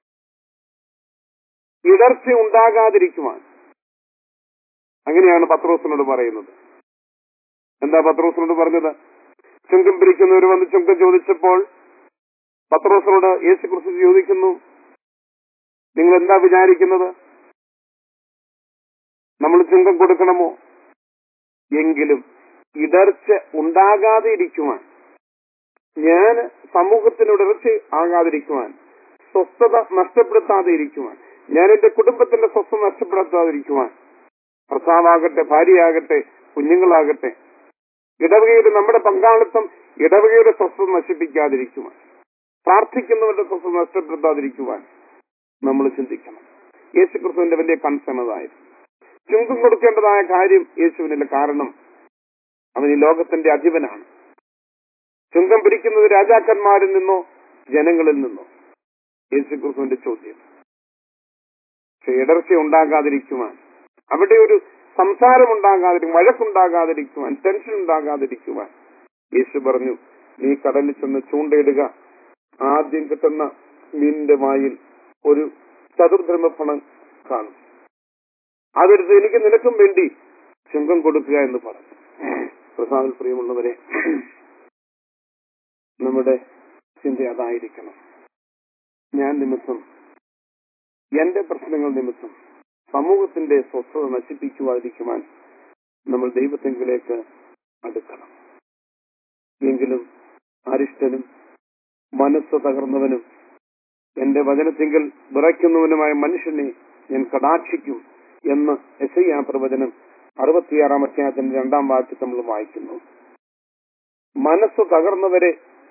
ഇടർച്ച ഉണ്ടാകാതിരിക്കുവാൻ അങ്ങനെയാണ് പത്രോസിനോട് പറയുന്നത് എന്താ പത്രോസിനോട് പറഞ്ഞത് ചുങ്കം പിരിക്കുന്നവർ വന്ന് ചുങ്കം ചോദിച്ചപ്പോൾ പത്രോസിനോട് യേശു ക്രിസ്തു ചോദിക്കുന്നു നിങ്ങൾ എന്താ വിചാരിക്കുന്നത് നമ്മൾ ചുങ്കം കൊടുക്കണമോ എങ്കിലും ഇടർച്ച ഉണ്ടാകാതെ ഇരിക്കുവാൻ ഞാൻ സമൂഹത്തിനോട് ഇറച്ചി ആകാതിരിക്കുവാൻ സ്വസ്ഥത നഷ്ടപ്പെടുത്താതെ ഇരിക്കുവാൻ ഞാൻ എന്റെ കുടുംബത്തിന്റെ സ്വസ്ഥത നഷ്ടപ്പെടുത്താതിരിക്കുവാൻ ഭർത്താവാകട്ടെ ഭാര്യയാകട്ടെ കുഞ്ഞുങ്ങളാകട്ടെ ഇടവകയുടെ നമ്മുടെ പങ്കാളിത്തം ഇടവകയുടെ സ്വസ്ഥത നശിപ്പിക്കാതിരിക്കുവാൻ പ്രാർത്ഥിക്കുന്നവരുടെ സ്വസ്ഥത നഷ്ടപ്പെടുത്താതിരിക്കുവാൻ നമ്മൾ ചിന്തിക്കണം യേശു ക്രിസ്തുവിന്റെ വലിയ കൺസേൺ അതായിരുന്നു ചുങ്കം കൊടുക്കേണ്ടതായ കാര്യം യേശുവിനില്ല കാരണം അവൻ ഈ ലോകത്തിന്റെ അധിപനാണ് ചുങ്കം പിരിക്കുന്നത് രാജാക്കന്മാരിൽ നിന്നോ ജനങ്ങളിൽ നിന്നോ യേശു ക്രിസ്തുവിന്റെ ചോദ്യം പക്ഷെ ഇടർച്ച ഉണ്ടാകാതിരിക്കുവാൻ അവിടെ ഒരു സംസാരം ഉണ്ടാകാതിരിക്കും വഴക്കുണ്ടാകാതിരിക്കുവാൻ ടെൻഷൻ ഉണ്ടാകാതിരിക്കുവാൻ യേശു പറഞ്ഞു നീ കടലിൽ ചെന്ന് ചൂണ്ടയിടുക ആദ്യം കിട്ടുന്ന മീനിന്റെ വായിൽ ഒരു ചതുർദ്രമ പണം കാണും അതെടുത്ത് എനിക്ക് നിനക്കും വേണ്ടി ചുങ്കം കൊടുക്കുക എന്ന് പറഞ്ഞു പ്രസാദ പ്രിയമുള്ളവരെ നമ്മുടെ ചിന്ത അതായിരിക്കണം ഞാൻ നിമിത്തം എന്റെ പ്രശ്നങ്ങൾ നിമിത്തം സമൂഹത്തിന്റെ സ്വസ്ഥത നശിപ്പിക്കുവാതിരിക്കുവാൻ നമ്മൾ ദൈവത്തെങ്കിലേക്ക് അടുക്കണം എങ്കിലും അരിഷ്ടനും മനസ്സ് തകർന്നവനും എന്റെ എന്റെ വചനത്തിങ്കിൽ വിറയ്ക്കുന്നവനുമായ മനുഷ്യനെ ഞാൻ കടാക്ഷിക്കും എന്ന് യശയ്യാ പ്രവചനം അറുപത്തിയാറാം അധ്യായത്തിന്റെ രണ്ടാം വാക്യം നമ്മൾ വായിക്കുന്നു മനസ്സ് തകർന്നവരെ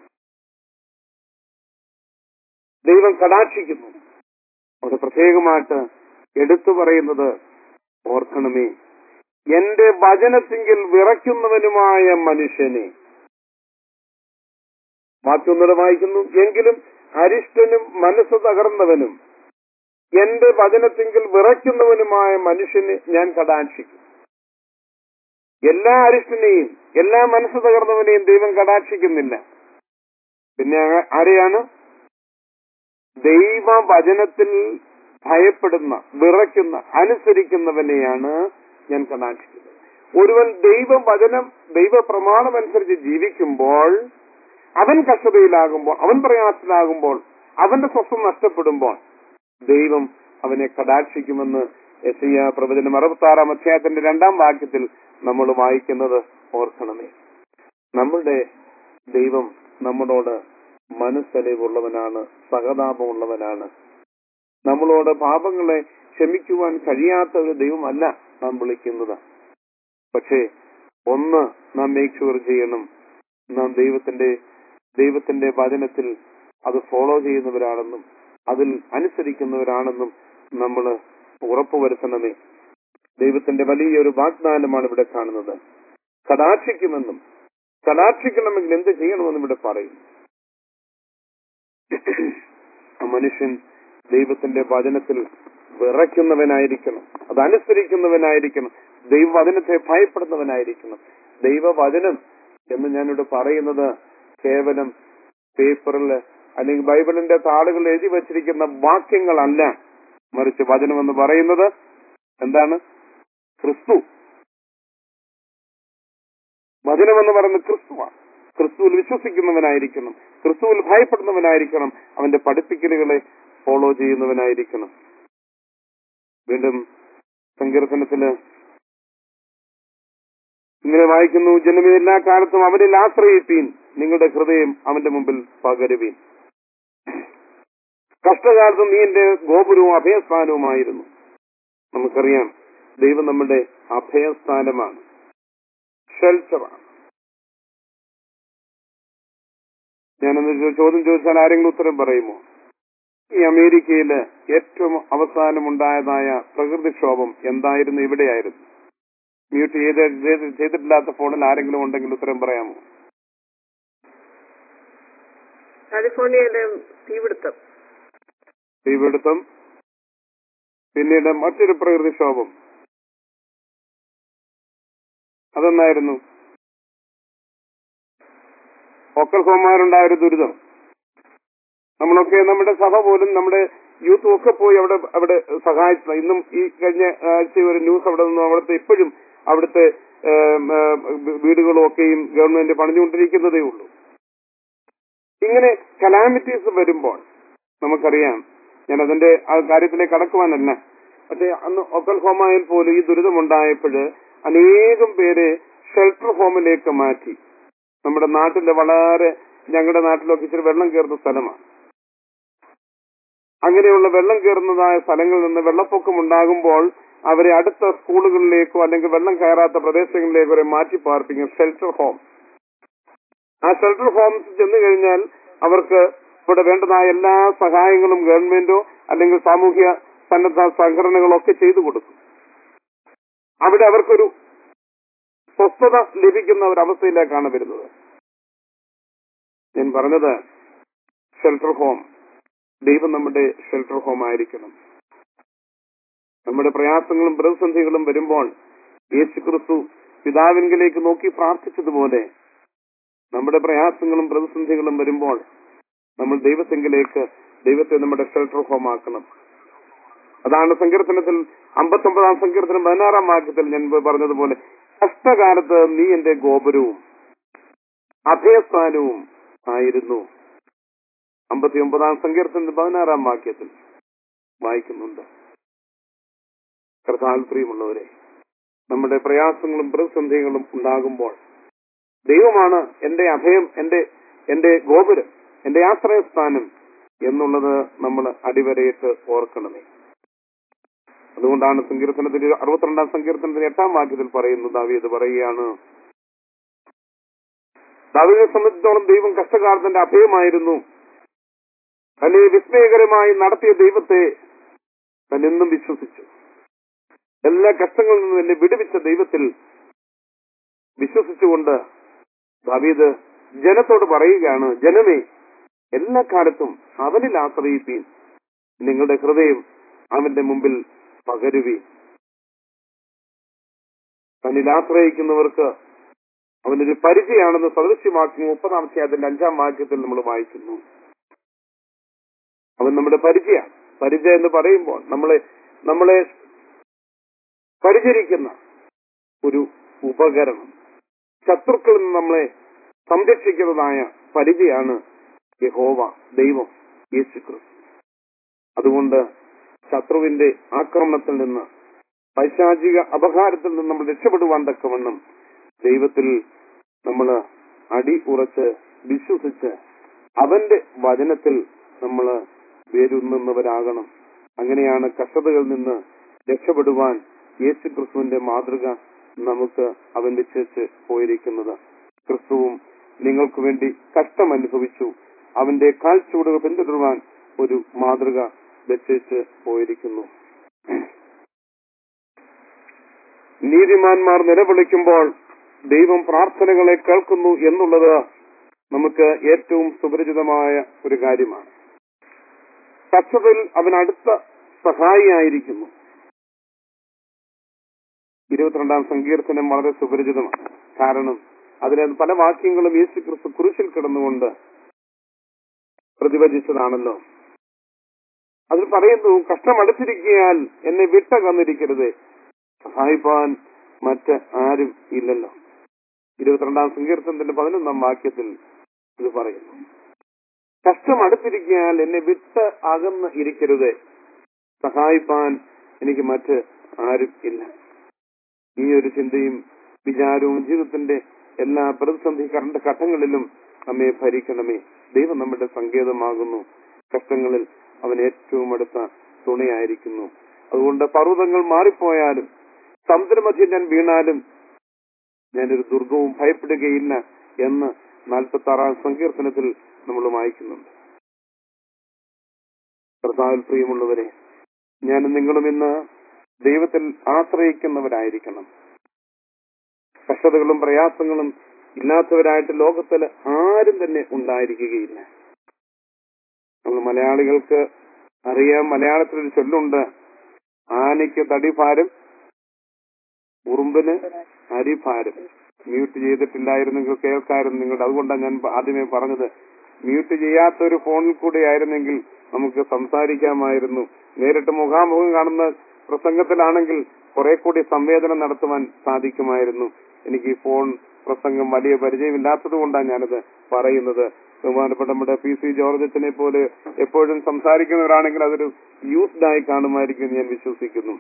ദൈവം കടാക്ഷിക്കുന്നു അവിടെ പ്രത്യേകമായിട്ട് എടുത്തു പറയുന്നത് ഓർക്കണമേ എന്റെ വചനത്തിങ്കിൽ വിറയ്ക്കുന്നവനുമായ മനുഷ്യനെ ബാക്കിയൊന്നുകൂടെ വായിക്കുന്നു എങ്കിലും അരിഷ്ടനും മനസ്സ് തകർന്നവനും എന്റെ വചനത്തിങ്കിൽ വിറയ്ക്കുന്നവനുമായ മനുഷ്യനെ ഞാൻ കടാക്ഷിക്കും എല്ലാ അരിഷ്ടനെയും എല്ലാ മനസ്സ് തകർന്നവനെയും ദൈവം കടാക്ഷിക്കുന്നില്ല പിന്നെ ആ- ആരെയാണ് ദൈവ വചനത്തിൽ ഭയപ്പെടുന്ന വിറയ്ക്കുന്ന അനുസരിക്കുന്നവനെയാണ് ഞാൻ കടാക്ഷിക്കുന്നത് ഒരുവൻ ദൈവ വചനം ദൈവ പ്രമാണം അനുസരിച്ച് ജീവിക്കുമ്പോൾ അവൻ കഷ്ടതയിലാകുമ്പോൾ അവൻ പ്രയാസത്തിലാകുമ്പോൾ അവന്റെ സ്വസ്ഥം നഷ്ടപ്പെടുമ്പോൾ ദൈവം അവനെ കടാക്ഷിക്കുമെന്ന് എസിയ പ്രവചനം അറുപത്തി ആറാം അധ്യായത്തിന്റെ രണ്ടാം വാക്യത്തിൽ നമ്മൾ വായിക്കുന്നത് ഓർക്കണമേ നമ്മളുടെ ദൈവം നമ്മളോട് മനസ്സലിവുള്ളവനാണ് സഹതാപമുള്ളവനാണ് നമ്മളോട് പാപങ്ങളെ ക്ഷമിക്കുവാൻ കഴിയാത്ത ഒരു ദൈവമല്ല നാം വിളിക്കുന്നത് പക്ഷേ ഒന്ന് നാം മേക്ക് ഷുവർ ചെയ്യണം നാം ദൈവത്തിന്റെ ദൈവത്തിന്റെ വചനത്തിൽ അത് ഫോളോ ചെയ്യുന്നവരാണെന്നും അതിൽ അനുസരിക്കുന്നവരാണെന്നും നമ്മൾ ഉറപ്പുവരുത്തണമേ ദൈവത്തിന്റെ വലിയൊരു വാഗ്ദാനമാണ് ഇവിടെ കാണുന്നത് കടാക്ഷിക്കുമെന്നും കടാക്ഷിക്കണമെങ്കിൽ എന്ത് ചെയ്യണമെന്നും ഇവിടെ പറയും ആ മനുഷ്യൻ ദൈവത്തിന്റെ വചനത്തിൽ വിറയ്ക്കുന്നവനായിരിക്കണം അതനുസരിക്കുന്നവനായിരിക്കണം ദൈവവചനത്തെ ഭയപ്പെടുന്നവനായിരിക്കണം ദൈവവചനം എന്ന് ഞാനിവിടെ പറയുന്നത് കേവലം പേപ്പറിൽ അല്ലെങ്കിൽ ബൈബിളിന്റെ താളുകളിൽ എഴുതി വച്ചിരിക്കുന്ന വാക്യങ്ങളല്ല മറിച്ച് വചനം എന്ന് പറയുന്നത് എന്താണ് ക്രിസ്തു വചനം എന്ന് പറയുന്നത് ക്രിസ്തുവാണ് ക്രിസ്തുവിൽ വിശ്വസിക്കുന്നവനായിരിക്കണം ക്രിസ്തുവിൽ ഭയപ്പെടുന്നവനായിരിക്കണം അവന്റെ പഠിപ്പിക്കലുകളെ ഫോളോ ചെയ്യുന്നവനായിരിക്കണം വീണ്ടും സങ്കീർത്തനത്തില് ഇങ്ങനെ വായിക്കുന്നു ജനമേ എല്ലാ കാലത്തും അവനിൽ ആശ്രയിപ്പീൻ നിങ്ങളുടെ ഹൃദയം അവന്റെ മുമ്പിൽ പകരുവീൻ കഷ്ടകാലത്തും നീ എന്റെ ഗോപുരവും അഭയസ്ഥാനവുമായിരുന്നു നമുക്കറിയാം ദൈവം നമ്മുടെ അഭയസ്ഥാനമാണ് ഷെൽട്ടറാണ് ഞാനൊന്ന് ചോ- ചോദ്യം ചോദിച്ചാൽ ആരെങ്കിലും ഉത്തരം പറയുമോ ഈ അമേരിക്കയില് ഏറ്റവും അവസാനം ഉണ്ടായതായ പ്രകൃതിക്ഷോഭം എന്തായിരുന്നു ഇവിടെയായിരുന്നു മ്യൂട്ട് ചെയ്ത് ചെയ്ത്- ചെയ്തിട്ടില്ലാത്ത ഫോണിൽ ആരെങ്കിലും ഉണ്ടെങ്കിൽ ഉത്തരം പറയാമോ കാലിഫോർണിയയിലെ തീപിടുത്തം തീപിടുത്തം പിന്നീട് മറ്റൊരു പ്രകൃതിക്ഷോഭം അതെന്നായിരുന്നു ഒക്കൽഹോമാരുണ്ടായ ഒരു ദുരിതം നമ്മളൊക്കെ നമ്മുടെ സഭ പോലും നമ്മുടെ യൂത്തും ഒക്കെ പോയി അവിടെ അവിടെ സഹായിച്ചു ഇന്നും ഈ കഴിഞ്ഞ ആഴ്ച ഒരു ന്യൂസ് അവിടെ നിന്ന് അവിടുത്തെ ഇപ്പോഴും അവിടുത്തെ ഏം, ഏം, വീടുകളും ഒക്കെയും ഗവൺമെന്റ് പണിഞ്ഞുകൊണ്ടിരിക്കുന്നതേ ഉള്ളൂ ഇങ്ങനെ കലാമിറ്റീസ് വരുമ്പോൾ നമുക്കറിയാം ഞാൻ അതിന്റെ ആ കാര്യത്തിലേക്ക് കടക്കുവാനല്ല പക്ഷേ അന്ന് ഒക്കൽഹോമയിൽ പോലും ഈ ദുരിതമുണ്ടായപ്പോൾ അനേകം പേരെ ഷെൽട്ടർ ഹോമിലേക്ക് മാറ്റി നമ്മുടെ നാട്ടിലെ വളരെ ഞങ്ങളുടെ നാട്ടിലൊക്കെ ഇച്ചിരി വെള്ളം കയറുന്ന സ്ഥലമാണ് അങ്ങനെയുള്ള വെള്ളം കയറുന്നതായ സ്ഥലങ്ങളിൽ നിന്ന് വെള്ളപ്പൊക്കം ഉണ്ടാകുമ്പോൾ അവരെ അടുത്ത സ്കൂളുകളിലേക്കോ അല്ലെങ്കിൽ വെള്ളം കയറാത്ത പ്രദേശങ്ങളിലേക്കോ അവരെ മാറ്റി പാർപ്പിക്കും ഷെൽട്ടർ ഹോം ആ ഷെൽട്ടർ ഹോംസ് ചെന്ന് കഴിഞ്ഞാൽ അവർക്ക് ഇവിടെ വേണ്ടതായ എല്ലാ സഹായങ്ങളും ഗവൺമെന്റോ അല്ലെങ്കിൽ സാമൂഹ്യ സന്നദ്ധ സംഘടനകളോ ഒക്കെ ചെയ്തു കൊടുക്കും അവിടെ അവർക്കൊരു സ്വസ്ഥത ലഭിക്കുന്ന ഒരു അവസ്ഥയിലേക്കാണ് വരുന്നത് ഞാൻ പറഞ്ഞത് ഷെൽട്ടർ ഹോം ദൈവം നമ്മുടെ ഷെൽട്ടർ ഹോം ആയിരിക്കണം നമ്മുടെ പ്രയാസങ്ങളും പ്രതിസന്ധികളും വരുമ്പോൾ യേശു ക്രിസ്തു പിതാവിൻകിലേക്ക് നോക്കി പ്രാർത്ഥിച്ചതുപോലെ നമ്മുടെ പ്രയാസങ്ങളും പ്രതിസന്ധികളും വരുമ്പോൾ നമ്മൾ ദൈവത്തെങ്കിലേക്ക് ദൈവത്തെ നമ്മുടെ ഷെൽട്ടർ ഹോം ആക്കണം അതാണ് സങ്കീർത്തനത്തിൽ അമ്പത്തൊമ്പതാം സങ്കീർത്തനം പതിനാറാം വാക്യത്തിൽ ഞാൻ മുമ്പ് പറഞ്ഞതുപോലെ കഷ്ടകാലത്ത് നീ എന്റെ ഗോപുരവും അഭയസ്ഥാനവും ആയിരുന്നു അമ്പത്തി ഒമ്പതാം സങ്കീർത്തനത്തിൽ പതിനാറാം വാക്യത്തിൽ വായിക്കുന്നുണ്ട് കർത്താൽ പ്രിയമുള്ളവരെ നമ്മുടെ പ്രയാസങ്ങളും പ്രതിസന്ധികളും ഉണ്ടാകുമ്പോൾ ദൈവമാണ് എന്റെ അഭയം എന്റെ എന്റെ ഗോപുരം എന്റെ ആശ്രയസ്ഥാനം എന്നുള്ളത് നമ്മൾ അടിവരയിട്ട് ഓർക്കണമേ അതുകൊണ്ടാണ് സങ്കീർത്തനത്തിൽ അറുപത്തിരണ്ടാം സങ്കീർത്തനത്തിൽ എട്ടാം വാക്യത്തിൽ പറയുന്നു ദാവീദ് പറയുകയാണ് ദാവീദിനെ സംബന്ധിച്ചിടത്തോളം ദൈവം കഷ്ടകാലത്തിന്റെ അഭയമായിരുന്നു തന്നെ വിസ്മയകരമായി നടത്തിയ ദൈവത്തെ താൻ എന്നും വിശ്വസിച്ചു എല്ലാ കഷ്ടങ്ങളിൽ നിന്നും എന്നെ വിടുവിച്ച ദൈവത്തിൽ വിശ്വസിച്ചുകൊണ്ട് ദാവീദ് ജനത്തോട് പറയുകയാണ് ജനമേ എല്ലാ കാലത്തും അവനിൽ ആശ്രയിപ്പീൻ നിങ്ങളുടെ ഹൃദയം അവന്റെ മുമ്പിൽ പകരുവീൻ തന്നിൽ ആശ്രയിക്കുന്നവർക്ക് അവനൊരു പരിചയമാണെന്ന് സദൃശ്യമാക്കി മുപ്പതാമത്തെ അതിന്റെ അഞ്ചാം വാക്യത്തിൽ നമ്മൾ വായിക്കുന്നു അവൻ നമ്മുടെ പരിചയ പരിചയം എന്ന് പറയുമ്പോൾ നമ്മളെ നമ്മളെ പരിചരിക്കുന്ന ഒരു ഉപകരണം ശത്രുക്കളിൽ നിന്ന് നമ്മളെ സംരക്ഷിക്കുന്നതായ പരിചയാണ് യഹോവ ദൈവം യേശു ക്രിസ്തു അതുകൊണ്ട് ശത്രുവിന്റെ ആക്രമണത്തിൽ നിന്ന് പൈശാചിക അപകാരത്തിൽ നിന്ന് നമ്മൾ രക്ഷപ്പെടുവാൻ തക്കവണ്ണം ദൈവത്തിൽ നമ്മൾ അടി ഉറച്ച് വിശ്വസിച്ച് അവന്റെ വചനത്തിൽ നമ്മൾ വേരുന്നവരാകണം അങ്ങനെയാണ് കഷ്ടതകളിൽ നിന്ന് രക്ഷപ്പെടുവാൻ യേശു ക്രിസ്തുവിന്റെ മാതൃക നമുക്ക് അവൻ വെച്ച് പോയിരിക്കുന്നത് ക്രിസ്തുവും നിങ്ങൾക്ക് വേണ്ടി കഷ്ടം അനുഭവിച്ചു അവന്റെ കാൽച്ചുവടുകൾ പിന്തുടരുവാൻ ഒരു മാതൃക വെച്ചേച്ച് പോയിരിക്കുന്നു നീതിമാന്മാർ നിലവിളിക്കുമ്പോൾ ദൈവം പ്രാർത്ഥനകളെ കേൾക്കുന്നു എന്നുള്ളത് നമുക്ക് ഏറ്റവും സുപരിചിതമായ ഒരു കാര്യമാണ് കഷ്ടതയിൽ അവൻ അടുത്ത സഹായിയായിരിക്കുന്നു ഇരുപത്തിരണ്ടാം സങ്കീർത്തനം വളരെ സുപരിചിതമാണ് കാരണം അതിലെ പല വാക്യങ്ങളും യേശു ക്രിസ്തു കുരിശിൽ കിടന്നുകൊണ്ട് പ്രതിവചിച്ചതാണല്ലോ അതിൽ പറയുന്നു കഷ്ടം അടുത്തിരിക്കിയാൽ എന്നെ വിട്ടകന്നിരിക്കരുത് സഹായിപ്പാൻ മറ്റ് ആരും ഇല്ലല്ലോ ഇരുപത്തിരണ്ടാം സങ്കീർത്തനത്തിന്റെ പതിനൊന്നാം വാക്യത്തിൽ ഇത് പറയുന്നു കഷ്ടം അടുത്തിരിക്കിയാൽ എന്നെ വിട്ട് അകന്ന് ഇരിക്കരുത് സഹായിപ്പാൻ എനിക്ക് മറ്റ് ആരും ഇല്ല ഈ ഒരു ചിന്തയും വിചാരവും ജീവിതത്തിന്റെ എല്ലാ പ്രതിസന്ധി കണ്ട ഘട്ടങ്ങളിലും നമ്മെ ഭരിക്കണമേ ദൈവം നമ്മുടെ സങ്കേതമാകുന്നു കഷ്ടങ്ങളിൽ അവൻ ഏറ്റവും അടുത്ത തുണയായിരിക്കുന്നു അതുകൊണ്ട് പർവ്വതങ്ങൾ മാറിപ്പോയാലും സമുദ്രമധ്യം ഞാൻ വീണാലും ഞാനൊരു ദുർഗവും ഭയപ്പെടുകയില്ല എന്ന് നാൽപ്പത്തി ആറാം സങ്കീർത്തനത്തിൽ നമ്മൾ വായിക്കുന്നുണ്ട് കർത്താവിൽ പ്രിയമുള്ളവരെ ഞാൻ നിങ്ങളും ഇന്ന് ദൈവത്തിൽ ആശ്രയിക്കുന്നവരായിരിക്കണം കഷ്ടതകളും പ്രയാസങ്ങളും ഇല്ലാത്തവരായിട്ട് ലോകത്തിൽ ആരും തന്നെ ഉണ്ടായിരിക്കുകയില്ല നമ്മൾ മലയാളികൾക്ക് അറിയാം മലയാളത്തിലൊരു ചൊല്ലുണ്ട് ആനയ്ക്ക് തടിഭാരം ഉറുമ്പിന് അരിഭാരം മ്യൂട്ട് ചെയ്തിട്ടില്ലായിരുന്നെങ്കിൽ കേൾക്കായിരുന്നു നിങ്ങളുടെ അതുകൊണ്ടാണ് ഞാൻ ആദ്യമേ പറഞ്ഞത് മ്യൂട്ട് ചെയ്യാത്ത ഒരു ഫോണിൽ കൂടെ ആയിരുന്നെങ്കിൽ നമുക്ക് സംസാരിക്കാമായിരുന്നു നേരിട്ട് മുഖാമുഖം കാണുന്ന പ്രസംഗത്തിലാണെങ്കിൽ കുറെ കൂടി സംവേദനം നടത്തുവാൻ സാധിക്കുമായിരുന്നു എനിക്ക് ഈ ഫോൺ പ്രസംഗം വലിയ പരിചയമില്ലാത്തത് കൊണ്ടാണ് ഞാനത് പറയുന്നത് ബഹുമാനപ്പെട്ട നമ്മുടെ പി സി ജോർജത്തിനെ പോലെ എപ്പോഴും സംസാരിക്കുന്നവരാണെങ്കിൽ അതൊരു യൂസ്ഡ് ആയി കാണുമായിരിക്കും എന്ന് ഞാൻ വിശ്വസിക്കുന്നു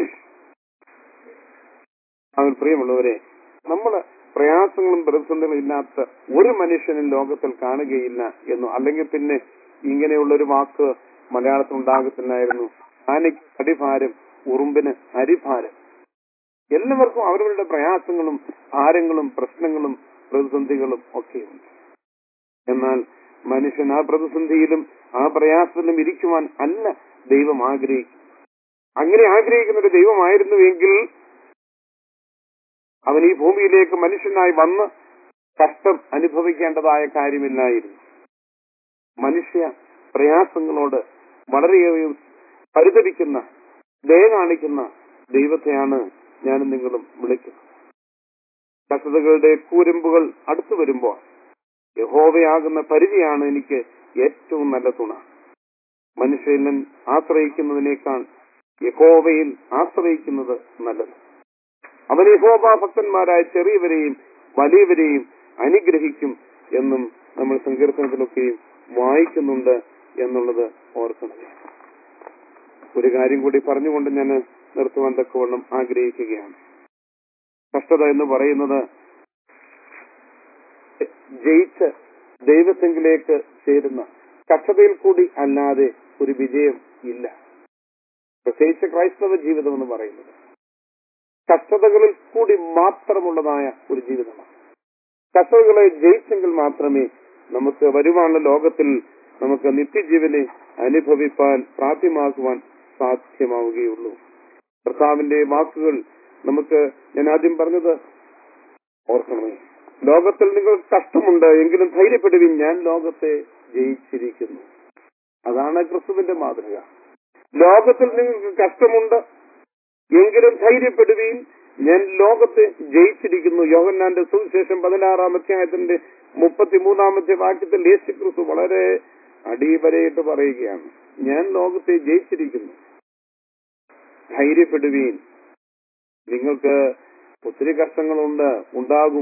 അവൻ പ്രിയമുള്ളവരെ നമ്മള് പ്രയാസങ്ങളും പ്രതിസന്ധികളും ഇല്ലാത്ത ഒരു മനുഷ്യനും ലോകത്തിൽ കാണുകയില്ല എന്നു അല്ലെങ്കിൽ പിന്നെ ഇങ്ങനെയുള്ള ഒരു വാക്ക് മലയാളത്തിൽ ഉണ്ടാകത്തില്ലായിരുന്നു ആനയ്ക്ക് അടിഭാരം ഉറുമ്പിന് അരിഭാരം എല്ലാവർക്കും അവരവരുടെ പ്രയാസങ്ങളും ഭാരങ്ങളും പ്രശ്നങ്ങളും പ്രതിസന്ധികളും ഒക്കെയുണ്ട് എന്നാൽ മനുഷ്യൻ ആ പ്രതിസന്ധിയിലും ആ പ്രയാസത്തിലും ഇരിക്കുവാൻ അല്ല ദൈവം ആഗ്രഹിക്കും അങ്ങനെ ആഗ്രഹിക്കുന്ന ഒരു ദൈവമായിരുന്നുവെങ്കിൽ അവൻ ഈ ഭൂമിയിലേക്ക് മനുഷ്യനായി വന്ന് കഷ്ടം അനുഭവിക്കേണ്ടതായ കാര്യമില്ലായിരുന്നു മനുഷ്യ പ്രയാസങ്ങളോട് വളരെയേറെ പരിതപിക്കുന്ന ദയ കാണിക്കുന്ന ദൈവത്തെയാണ് ഞാനും നിങ്ങളും വിളിക്കുന്നത് കഷ്ടതകളുടെ കൂരമ്പുകൾ അടുത്തു വരുമ്പോൾ യഹോവയാകുന്ന പരിചയാണ് എനിക്ക് ഏറ്റവും നല്ല തുണ മനുഷ്യൻ ആശ്രയിക്കുന്നതിനേക്കാൾ യഹോവയിൽ ആശ്രയിക്കുന്നത് നല്ലത് അവൻ യഹോബ ഭക്തന്മാരായ ചെറിയവരെയും വലിയവരെയും അനുഗ്രഹിക്കും എന്നും നമ്മൾ സങ്കീർത്തനത്തിലൊക്കെയും വായിക്കുന്നുണ്ട് എന്നുള്ളത് ഓർക്കണം ഒരു കാര്യം കൂടി പറഞ്ഞുകൊണ്ട് ഞാൻ നിർത്തുവാൻ തക്കവണ്ണം ആഗ്രഹിക്കുകയാണ് കഷ്ടത എന്ന് പറയുന്നത് ജയിച്ച് ദൈവത്തെങ്കിലേക്ക് ചേരുന്ന കഷ്ടതയിൽ കൂടി അല്ലാതെ ഒരു വിജയം ഇല്ല പ്രത്യേകിച്ച് ക്രൈസ്തവ ജീവിതം എന്ന് പറയുന്നത് കഷ്ടതകളിൽ കൂടി മാത്രമുള്ളതായ ഒരു ജീവിതമാണ് കഷ്ടതകളെ ജയിച്ചെങ്കിൽ മാത്രമേ നമുക്ക് വരുവാനുള്ള ലോകത്തിൽ നമുക്ക് നിത്യജീവനെ അനുഭവിപ്പാൻ പ്രാപ്യമാക്കുവാൻ സാധ്യമാവുകയുള്ളൂ കർത്താവിന്റെ വാക്കുകൾ നമുക്ക് ഞാൻ ആദ്യം പറഞ്ഞത് ഓർക്കണമേ ലോകത്തിൽ നിങ്ങൾക്ക് കഷ്ടമുണ്ട് എങ്കിലും ധൈര്യപ്പെടുവിൻ ഞാൻ ലോകത്തെ ജയിച്ചിരിക്കുന്നു അതാണ് ക്രിസ്തുവിന്റെ മാതൃക ലോകത്തിൽ നിങ്ങൾക്ക് കഷ്ടമുണ്ട് എങ്കിലും ധൈര്യപ്പെടുവീൻ ഞാൻ ലോകത്തെ ജയിച്ചിരിക്കുന്നു യോഹന്നാന്റെ സുവിശേഷം പതിനാറാം അധ്യായത്തിന്റെ മുപ്പത്തിമൂന്നാമത്തെ വാക്യത്തിൽ യേശു ക്രിസ്തു വളരെ അടിവരയിട്ട് പറയുകയാണ് ഞാൻ ലോകത്തെ ജയിച്ചിരിക്കുന്നു ധൈര്യപ്പെടുവീൻ നിങ്ങൾക്ക് ഒത്തിരി കഷ്ടങ്ങളുണ്ട് ഉണ്ടാകും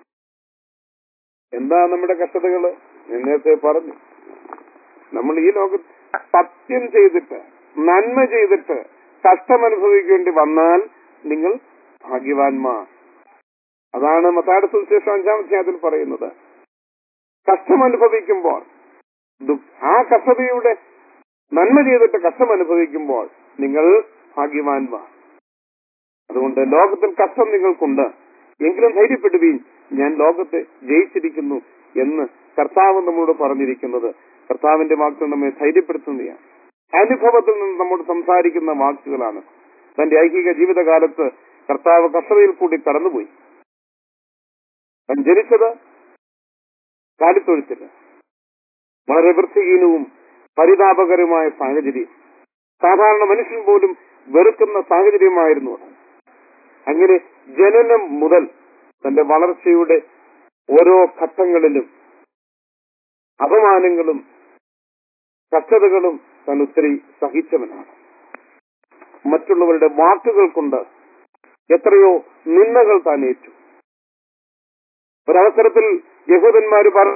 എന്താ നമ്മുടെ കഷ്ടതകള് ഞാൻ നേരത്തെ പറഞ്ഞു നമ്മൾ ഈ ലോകത്ത് സത്യം ചെയ്തിട്ട് നന്മ ചെയ്തിട്ട് കഷ്ടം അനുഭവിക്കേണ്ടി വന്നാൽ നിങ്ങൾ ഭാഗ്യവാന്മാർ അതാണ് മത്താട് സുവിശേഷം അഞ്ചാം അധ്യായത്തിൽ പറയുന്നത് കഷ്ടം അനുഭവിക്കുമ്പോൾ ദു- ആ കഷ്ടതയുടെ നന്മ ചെയ്തിട്ട് കഷ്ടം അനുഭവിക്കുമ്പോൾ നിങ്ങൾ ഭാഗ്യവാന്മാർ അതുകൊണ്ട് ലോകത്തിൽ കഷ്ടം നിങ്ങൾക്കുണ്ട് എങ്കിലും ധൈര്യപ്പെടുവീൻ ഞാൻ ലോകത്തെ ജയിച്ചിരിക്കുന്നു എന്ന് കർത്താവ് നമ്മളോട് പറഞ്ഞിരിക്കുന്നത് കർത്താവിന്റെ വാക്കുകൾ നമ്മെ ധൈര്യപ്പെടുത്തുന്നതാണ് അനുഭവത്തിൽ നിന്ന് നമ്മോട് സംസാരിക്കുന്ന വാക്കുകളാണ് തന്റെ ഐഹിക ജീവിതകാലത്ത് കർത്താവ് കർഷകയിൽ കൂടി കടന്നുപോയി താൻ ജനിച്ചത് കാലിത്തൊഴുത്തില് വളരെ വൃത്തിഹീനവും പരിതാപകരമായ സാഹചര്യം സാധാരണ മനുഷ്യൻ പോലും വെറുക്കുന്ന സാഹചര്യമായിരുന്നു അത് അങ്ങനെ ജനനം മുതൽ തന്റെ വളർച്ചയുടെ ഓരോ ഘട്ടങ്ങളിലും അപമാനങ്ങളും കഷ്ടതകളും താൻ ഒത്തിരി സഹിച്ചവനാണ് മറ്റുള്ളവരുടെ വാക്കുകൾ കൊണ്ട് എത്രയോ നിന്ദകൾ താൻ ഏറ്റു ഒരവസരത്തിൽ യഹൂദന്മാര് പറ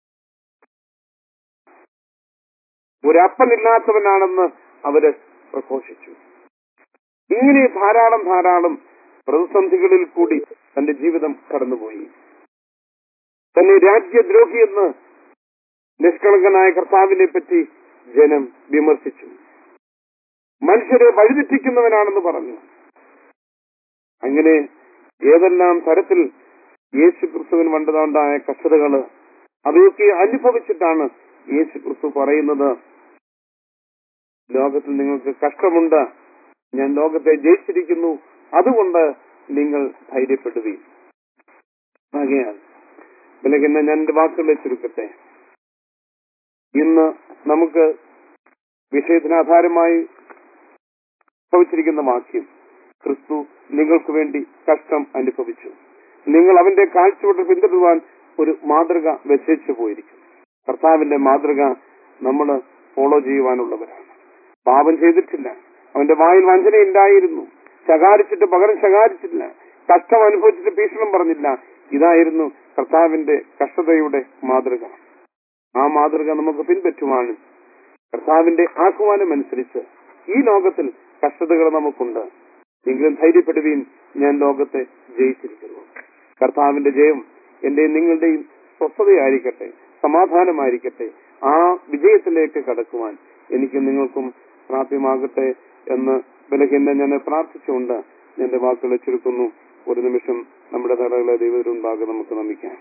ഒരപ്പനില്ലാത്തവനാണെന്ന് അവര് പ്രഘോഷിച്ചു ഇങ്ങനെ ധാരാളം ധാരാളം പ്രതിസന്ധികളിൽ കൂടി തന്റെ ജീവിതം കടന്നുപോയി തന്നെ രാജ്യദ്രോഹിയെന്ന് നിഷ്കളങ്കനായ കർത്താവിനെ പറ്റി ജനം വിമർശിച്ചു മനുഷ്യരെ വഴിതെറ്റിക്കുന്നവനാണെന്ന് പറഞ്ഞു അങ്ങനെ ഏതെല്ലാം തരത്തിൽ യേശു ക്രിസ്തുവിന് വണ്ടതുണ്ടായ കഷ്ടതകള് അവയൊക്കെ അനുഭവിച്ചിട്ടാണ് യേശു ക്രിസ്തു പറയുന്നത് ലോകത്തിൽ നിങ്ങൾക്ക് കഷ്ടമുണ്ട് ഞാൻ ലോകത്തെ ജയിച്ചിരിക്കുന്നു അതുകൊണ്ട് നിങ്ങൾ ധൈര്യപ്പെടുകയും ആകെയാൽ വിലകുന്ന ഞാൻ എന്റെ വാക്കുകളെ ചുരുക്കട്ടെ ഇന്ന് നമുക്ക് വിഷയത്തിന് ആധാരമായി ഭവിച്ചിരിക്കുന്ന വാക്യം ക്രിസ്തു നിങ്ങൾക്ക് വേണ്ടി കഷ്ടം അനുഭവിച്ചു നിങ്ങൾ അവന്റെ കാഴ്ചവട്ടം പിന്തുടരുവാൻ ഒരു മാതൃക വെച്ചു പോയിരിക്കും കർത്താവിന്റെ മാതൃക നമ്മൾ ഫോളോ ചെയ്യുവാനുള്ളവരാണ് പാപം ചെയ്തിട്ടില്ല അവന്റെ വായിൽ വഞ്ചന ഉണ്ടായിരുന്നു ശകാരിച്ചിട്ട് പകരം ശകാരിച്ചില്ല കഷ്ടം അനുഭവിച്ചിട്ട് ഭീഷണം പറഞ്ഞില്ല ഇതായിരുന്നു കർത്താവിന്റെ കഷ്ടതയുടെ മാതൃക ആ മാതൃക നമുക്ക് പിൻപറ്റുവാനും കർത്താവിന്റെ ആഹ്വാനം അനുസരിച്ച് ഈ ലോകത്തിൽ കഷ്ടതകൾ നമുക്കുണ്ട് എങ്കിലും ധൈര്യപ്പെടുവീൻ ഞാൻ ലോകത്തെ ജയിച്ചിരിക്കുന്നു കർത്താവിന്റെ ജയം എന്റെയും നിങ്ങളുടെയും സ്വസ്ഥതയായിരിക്കട്ടെ സമാധാനമായിരിക്കട്ടെ ആ വിജയത്തിലേക്ക് കടക്കുവാൻ എനിക്ക് നിങ്ങൾക്കും പ്രാപ്യമാകട്ടെ എന്ന് ബലഹീന ഞാൻ പ്രാർത്ഥിച്ചുകൊണ്ട് എന്റെ വാക്കുകളെ ചുരുക്കുന്നു ഒരു നിമിഷം നമ്മുടെ തലകളെ ദൈവത്തിനുണ്ടാകെ നമുക്ക് നമിക്കാം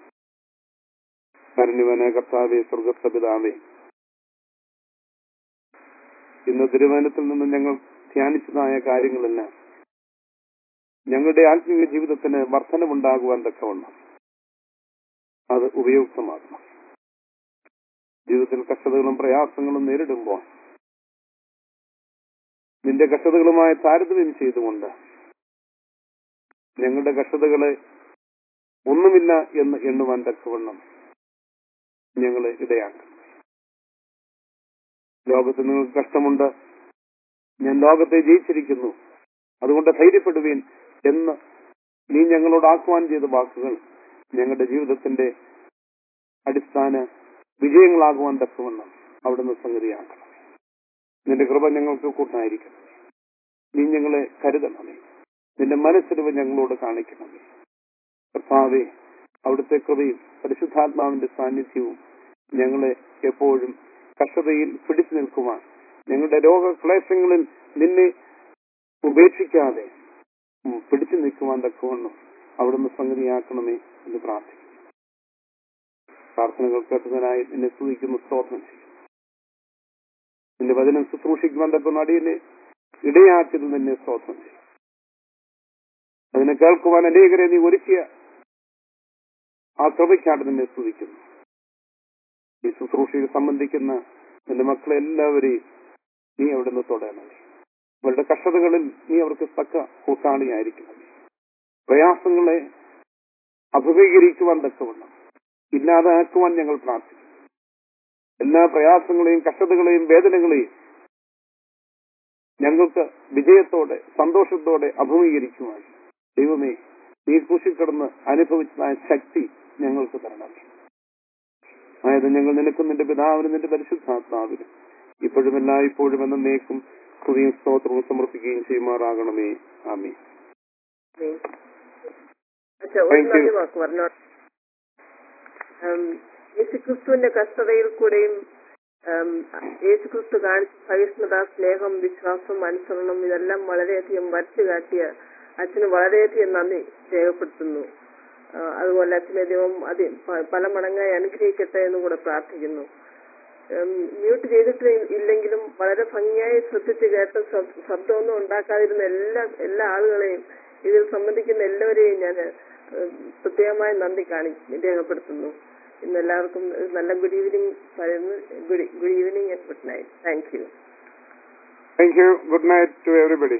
കരുണിവന കർത്താവെ സ്വർഗസ്ഥ പിതാവേ ഇന്ന് തിരുവനന്തത്തിൽ നിന്ന് ഞങ്ങൾ ധ്യാനിച്ചതായ കാര്യങ്ങളെല്ലാം ഞങ്ങളുടെ ആത്മീയ ജീവിതത്തിന് വർധനമുണ്ടാകുവാൻ തക്കവണ്ണം അത് ഉപയുക്തമാകണം ജീവിതത്തിൽ കഷ്ടതകളും പ്രയാസങ്ങളും നേരിടുമ്പോൾ നിന്റെ കഷ്ടതകളുമായി താരതമ്യം ചെയ്തുകൊണ്ട് ഞങ്ങളുടെ കഷ്ടതകളെ ഒന്നുമില്ല എന്ന് എണ്ണുവാൻ തക്കവണ്ണം ഞങ്ങളെ ഇടയാക്കണം ലോകത്ത് നിങ്ങൾക്ക് കഷ്ടമുണ്ട് ഞാൻ ലോകത്തെ ജയിച്ചിരിക്കുന്നു അതുകൊണ്ട് ധൈര്യപ്പെടുവീൻ എന്ന് നീ ഞങ്ങളോട് ആഹ്വാനം ചെയ്ത വാക്കുകൾ ഞങ്ങളുടെ ജീവിതത്തിന്റെ അടിസ്ഥാന വിജയങ്ങളാകുവാൻ തക്കവണ്ണം അവിടുന്ന് സംഗതിയാക്കണം നിന്റെ കൃപ ഞങ്ങൾക്ക് കൂട്ടായിരിക്കണം നീ ഞങ്ങളെ കരുതണമേ നിന്റെ മനസ്സിരിവ് ഞങ്ങളോട് കാണിക്കണമേ കർത്താവെ അവിടുത്തെ കൃപയും പരിശുദ്ധാത്മാവിന്റെ സാന്നിധ്യവും ഞങ്ങളെ എപ്പോഴും കഷ്ടതയിൽ പിടിച്ചു നിൽക്കുവാൻ ഞങ്ങളുടെ രോഗക്ലേശങ്ങളിൽ നിന്നെ ഉപേക്ഷിക്കാതെ ഉം, പിടിച്ചു നിൽക്കുവാൻ തക്കവണ്ണം അവിടുന്ന് സംഗതിയാക്കണമേ എന്ന് പ്രാർത്ഥിക്കുന്നു പ്രാർത്ഥനകൾ കേട്ടതിനായി നിന്നെ സ്തുതിക്കുന്നു സ്തോത്രം ചെയ്യും നിന്റെ വചനം ശുശ്രൂഷിക്കുവാൻ തക്കുന്ന അടിയനെ ഇടയാക്കിയത് നിന്നെ സ്തോത്രം ചെയ്യും അതിനെ കേൾക്കുവാൻ അനേകരെ നീ ഒരുക്കിയ ആ കൃപയ്ക്കായിട്ട് നിന്നെ സ്തുതിക്കുന്നു ഈ ശുശ്രൂഷയിൽ സംബന്ധിക്കുന്ന എന്റെ മക്കളെ എല്ലാവരെയും നീ അവിടുന്ന് തൊടണമേ അവരുടെ കഷ്ടതകളിൽ നീ അവർക്ക് തക്ക കൂട്ടാളിയായിരിക്കണമേ പ്രയാസങ്ങളെ അഭിമുഖീകരിക്കുവാൻ തക്കവണ്ണം ഇല്ലാതാക്കുവാൻ ഞങ്ങൾ പ്രാർത്ഥിക്കുന്നു എല്ലാ പ്രയാസങ്ങളെയും കഷ്ടതകളെയും വേദനകളെയും ഞങ്ങൾക്ക് വിജയത്തോടെ സന്തോഷത്തോടെ അഭിമുഖീകരിക്കുവാൻ ദൈവമേ നീ കുശിക്കിടന്ന് അനുഭവിച്ചതായ ശക്തി ഞങ്ങൾക്ക് തരണമേ അതായത് ഞങ്ങൾ നിനക്കും നിന്റെ പിതാവിനും നിന്റെ പരിശുദ്ധാത്മാവിനും ഇപ്പോഴും എല്ലാ ഇപ്പോഴും എന്ന നേക്കും സ്തുതിയും സ്തോത്രവും സമർപ്പിക്കുകയും ചെയ്യുമാറാകണമേ ആമേ അച്ഛാ ഒരു Thank you. നന്ദി വാക്ക് പറഞ്ഞോ ഉം, യേശുക്രിസ്തുവിന്റെ കഷ്ടതയിൽ കൂടെയും ഉം, യേശുക്രിസ്തു കാണിച്ച സഹിഷ്ണുത സ്നേഹം വിശ്വാസം അനുസരണം ഇതെല്ലാം വളരെയധികം വരച്ചു കാട്ടിയ അച്ഛന് വളരെയധികം നന്ദി രേഖപ്പെടുത്തുന്നു ആ, അതുപോലെ അച്ഛനെ ദൈവം അത് പ- പല മടങ്ങായി അനുഗ്രഹിക്കട്ടെ എന്ന് കൂടെ പ്രാർത്ഥിക്കുന്നു ഉം, മ്യൂട്ട് ചെയ്തിട്ട് ഇല്ലെങ്കിലും വളരെ ഭംഗിയായി ശ്രദ്ധിച്ച് കേട്ട് ശബ്- ശബ്ദമൊന്നും ഉണ്ടാക്കാതിരുന്ന എല്ലാ എല്ലാ ആളുകളെയും ഇതിൽ സംബന്ധിക്കുന്ന എല്ലാവരെയും ഞാൻ പ്രത്യേകമായി നന്ദി കാണി രേഖപ്പെടുത്തുന്നു ഇന്ന് എല്ലാവർക്കും ഒരു നല്ല ഗുഡ് ഈവനിങ് പറയുന്നു good good evening and good night thank you thank you good night to everybody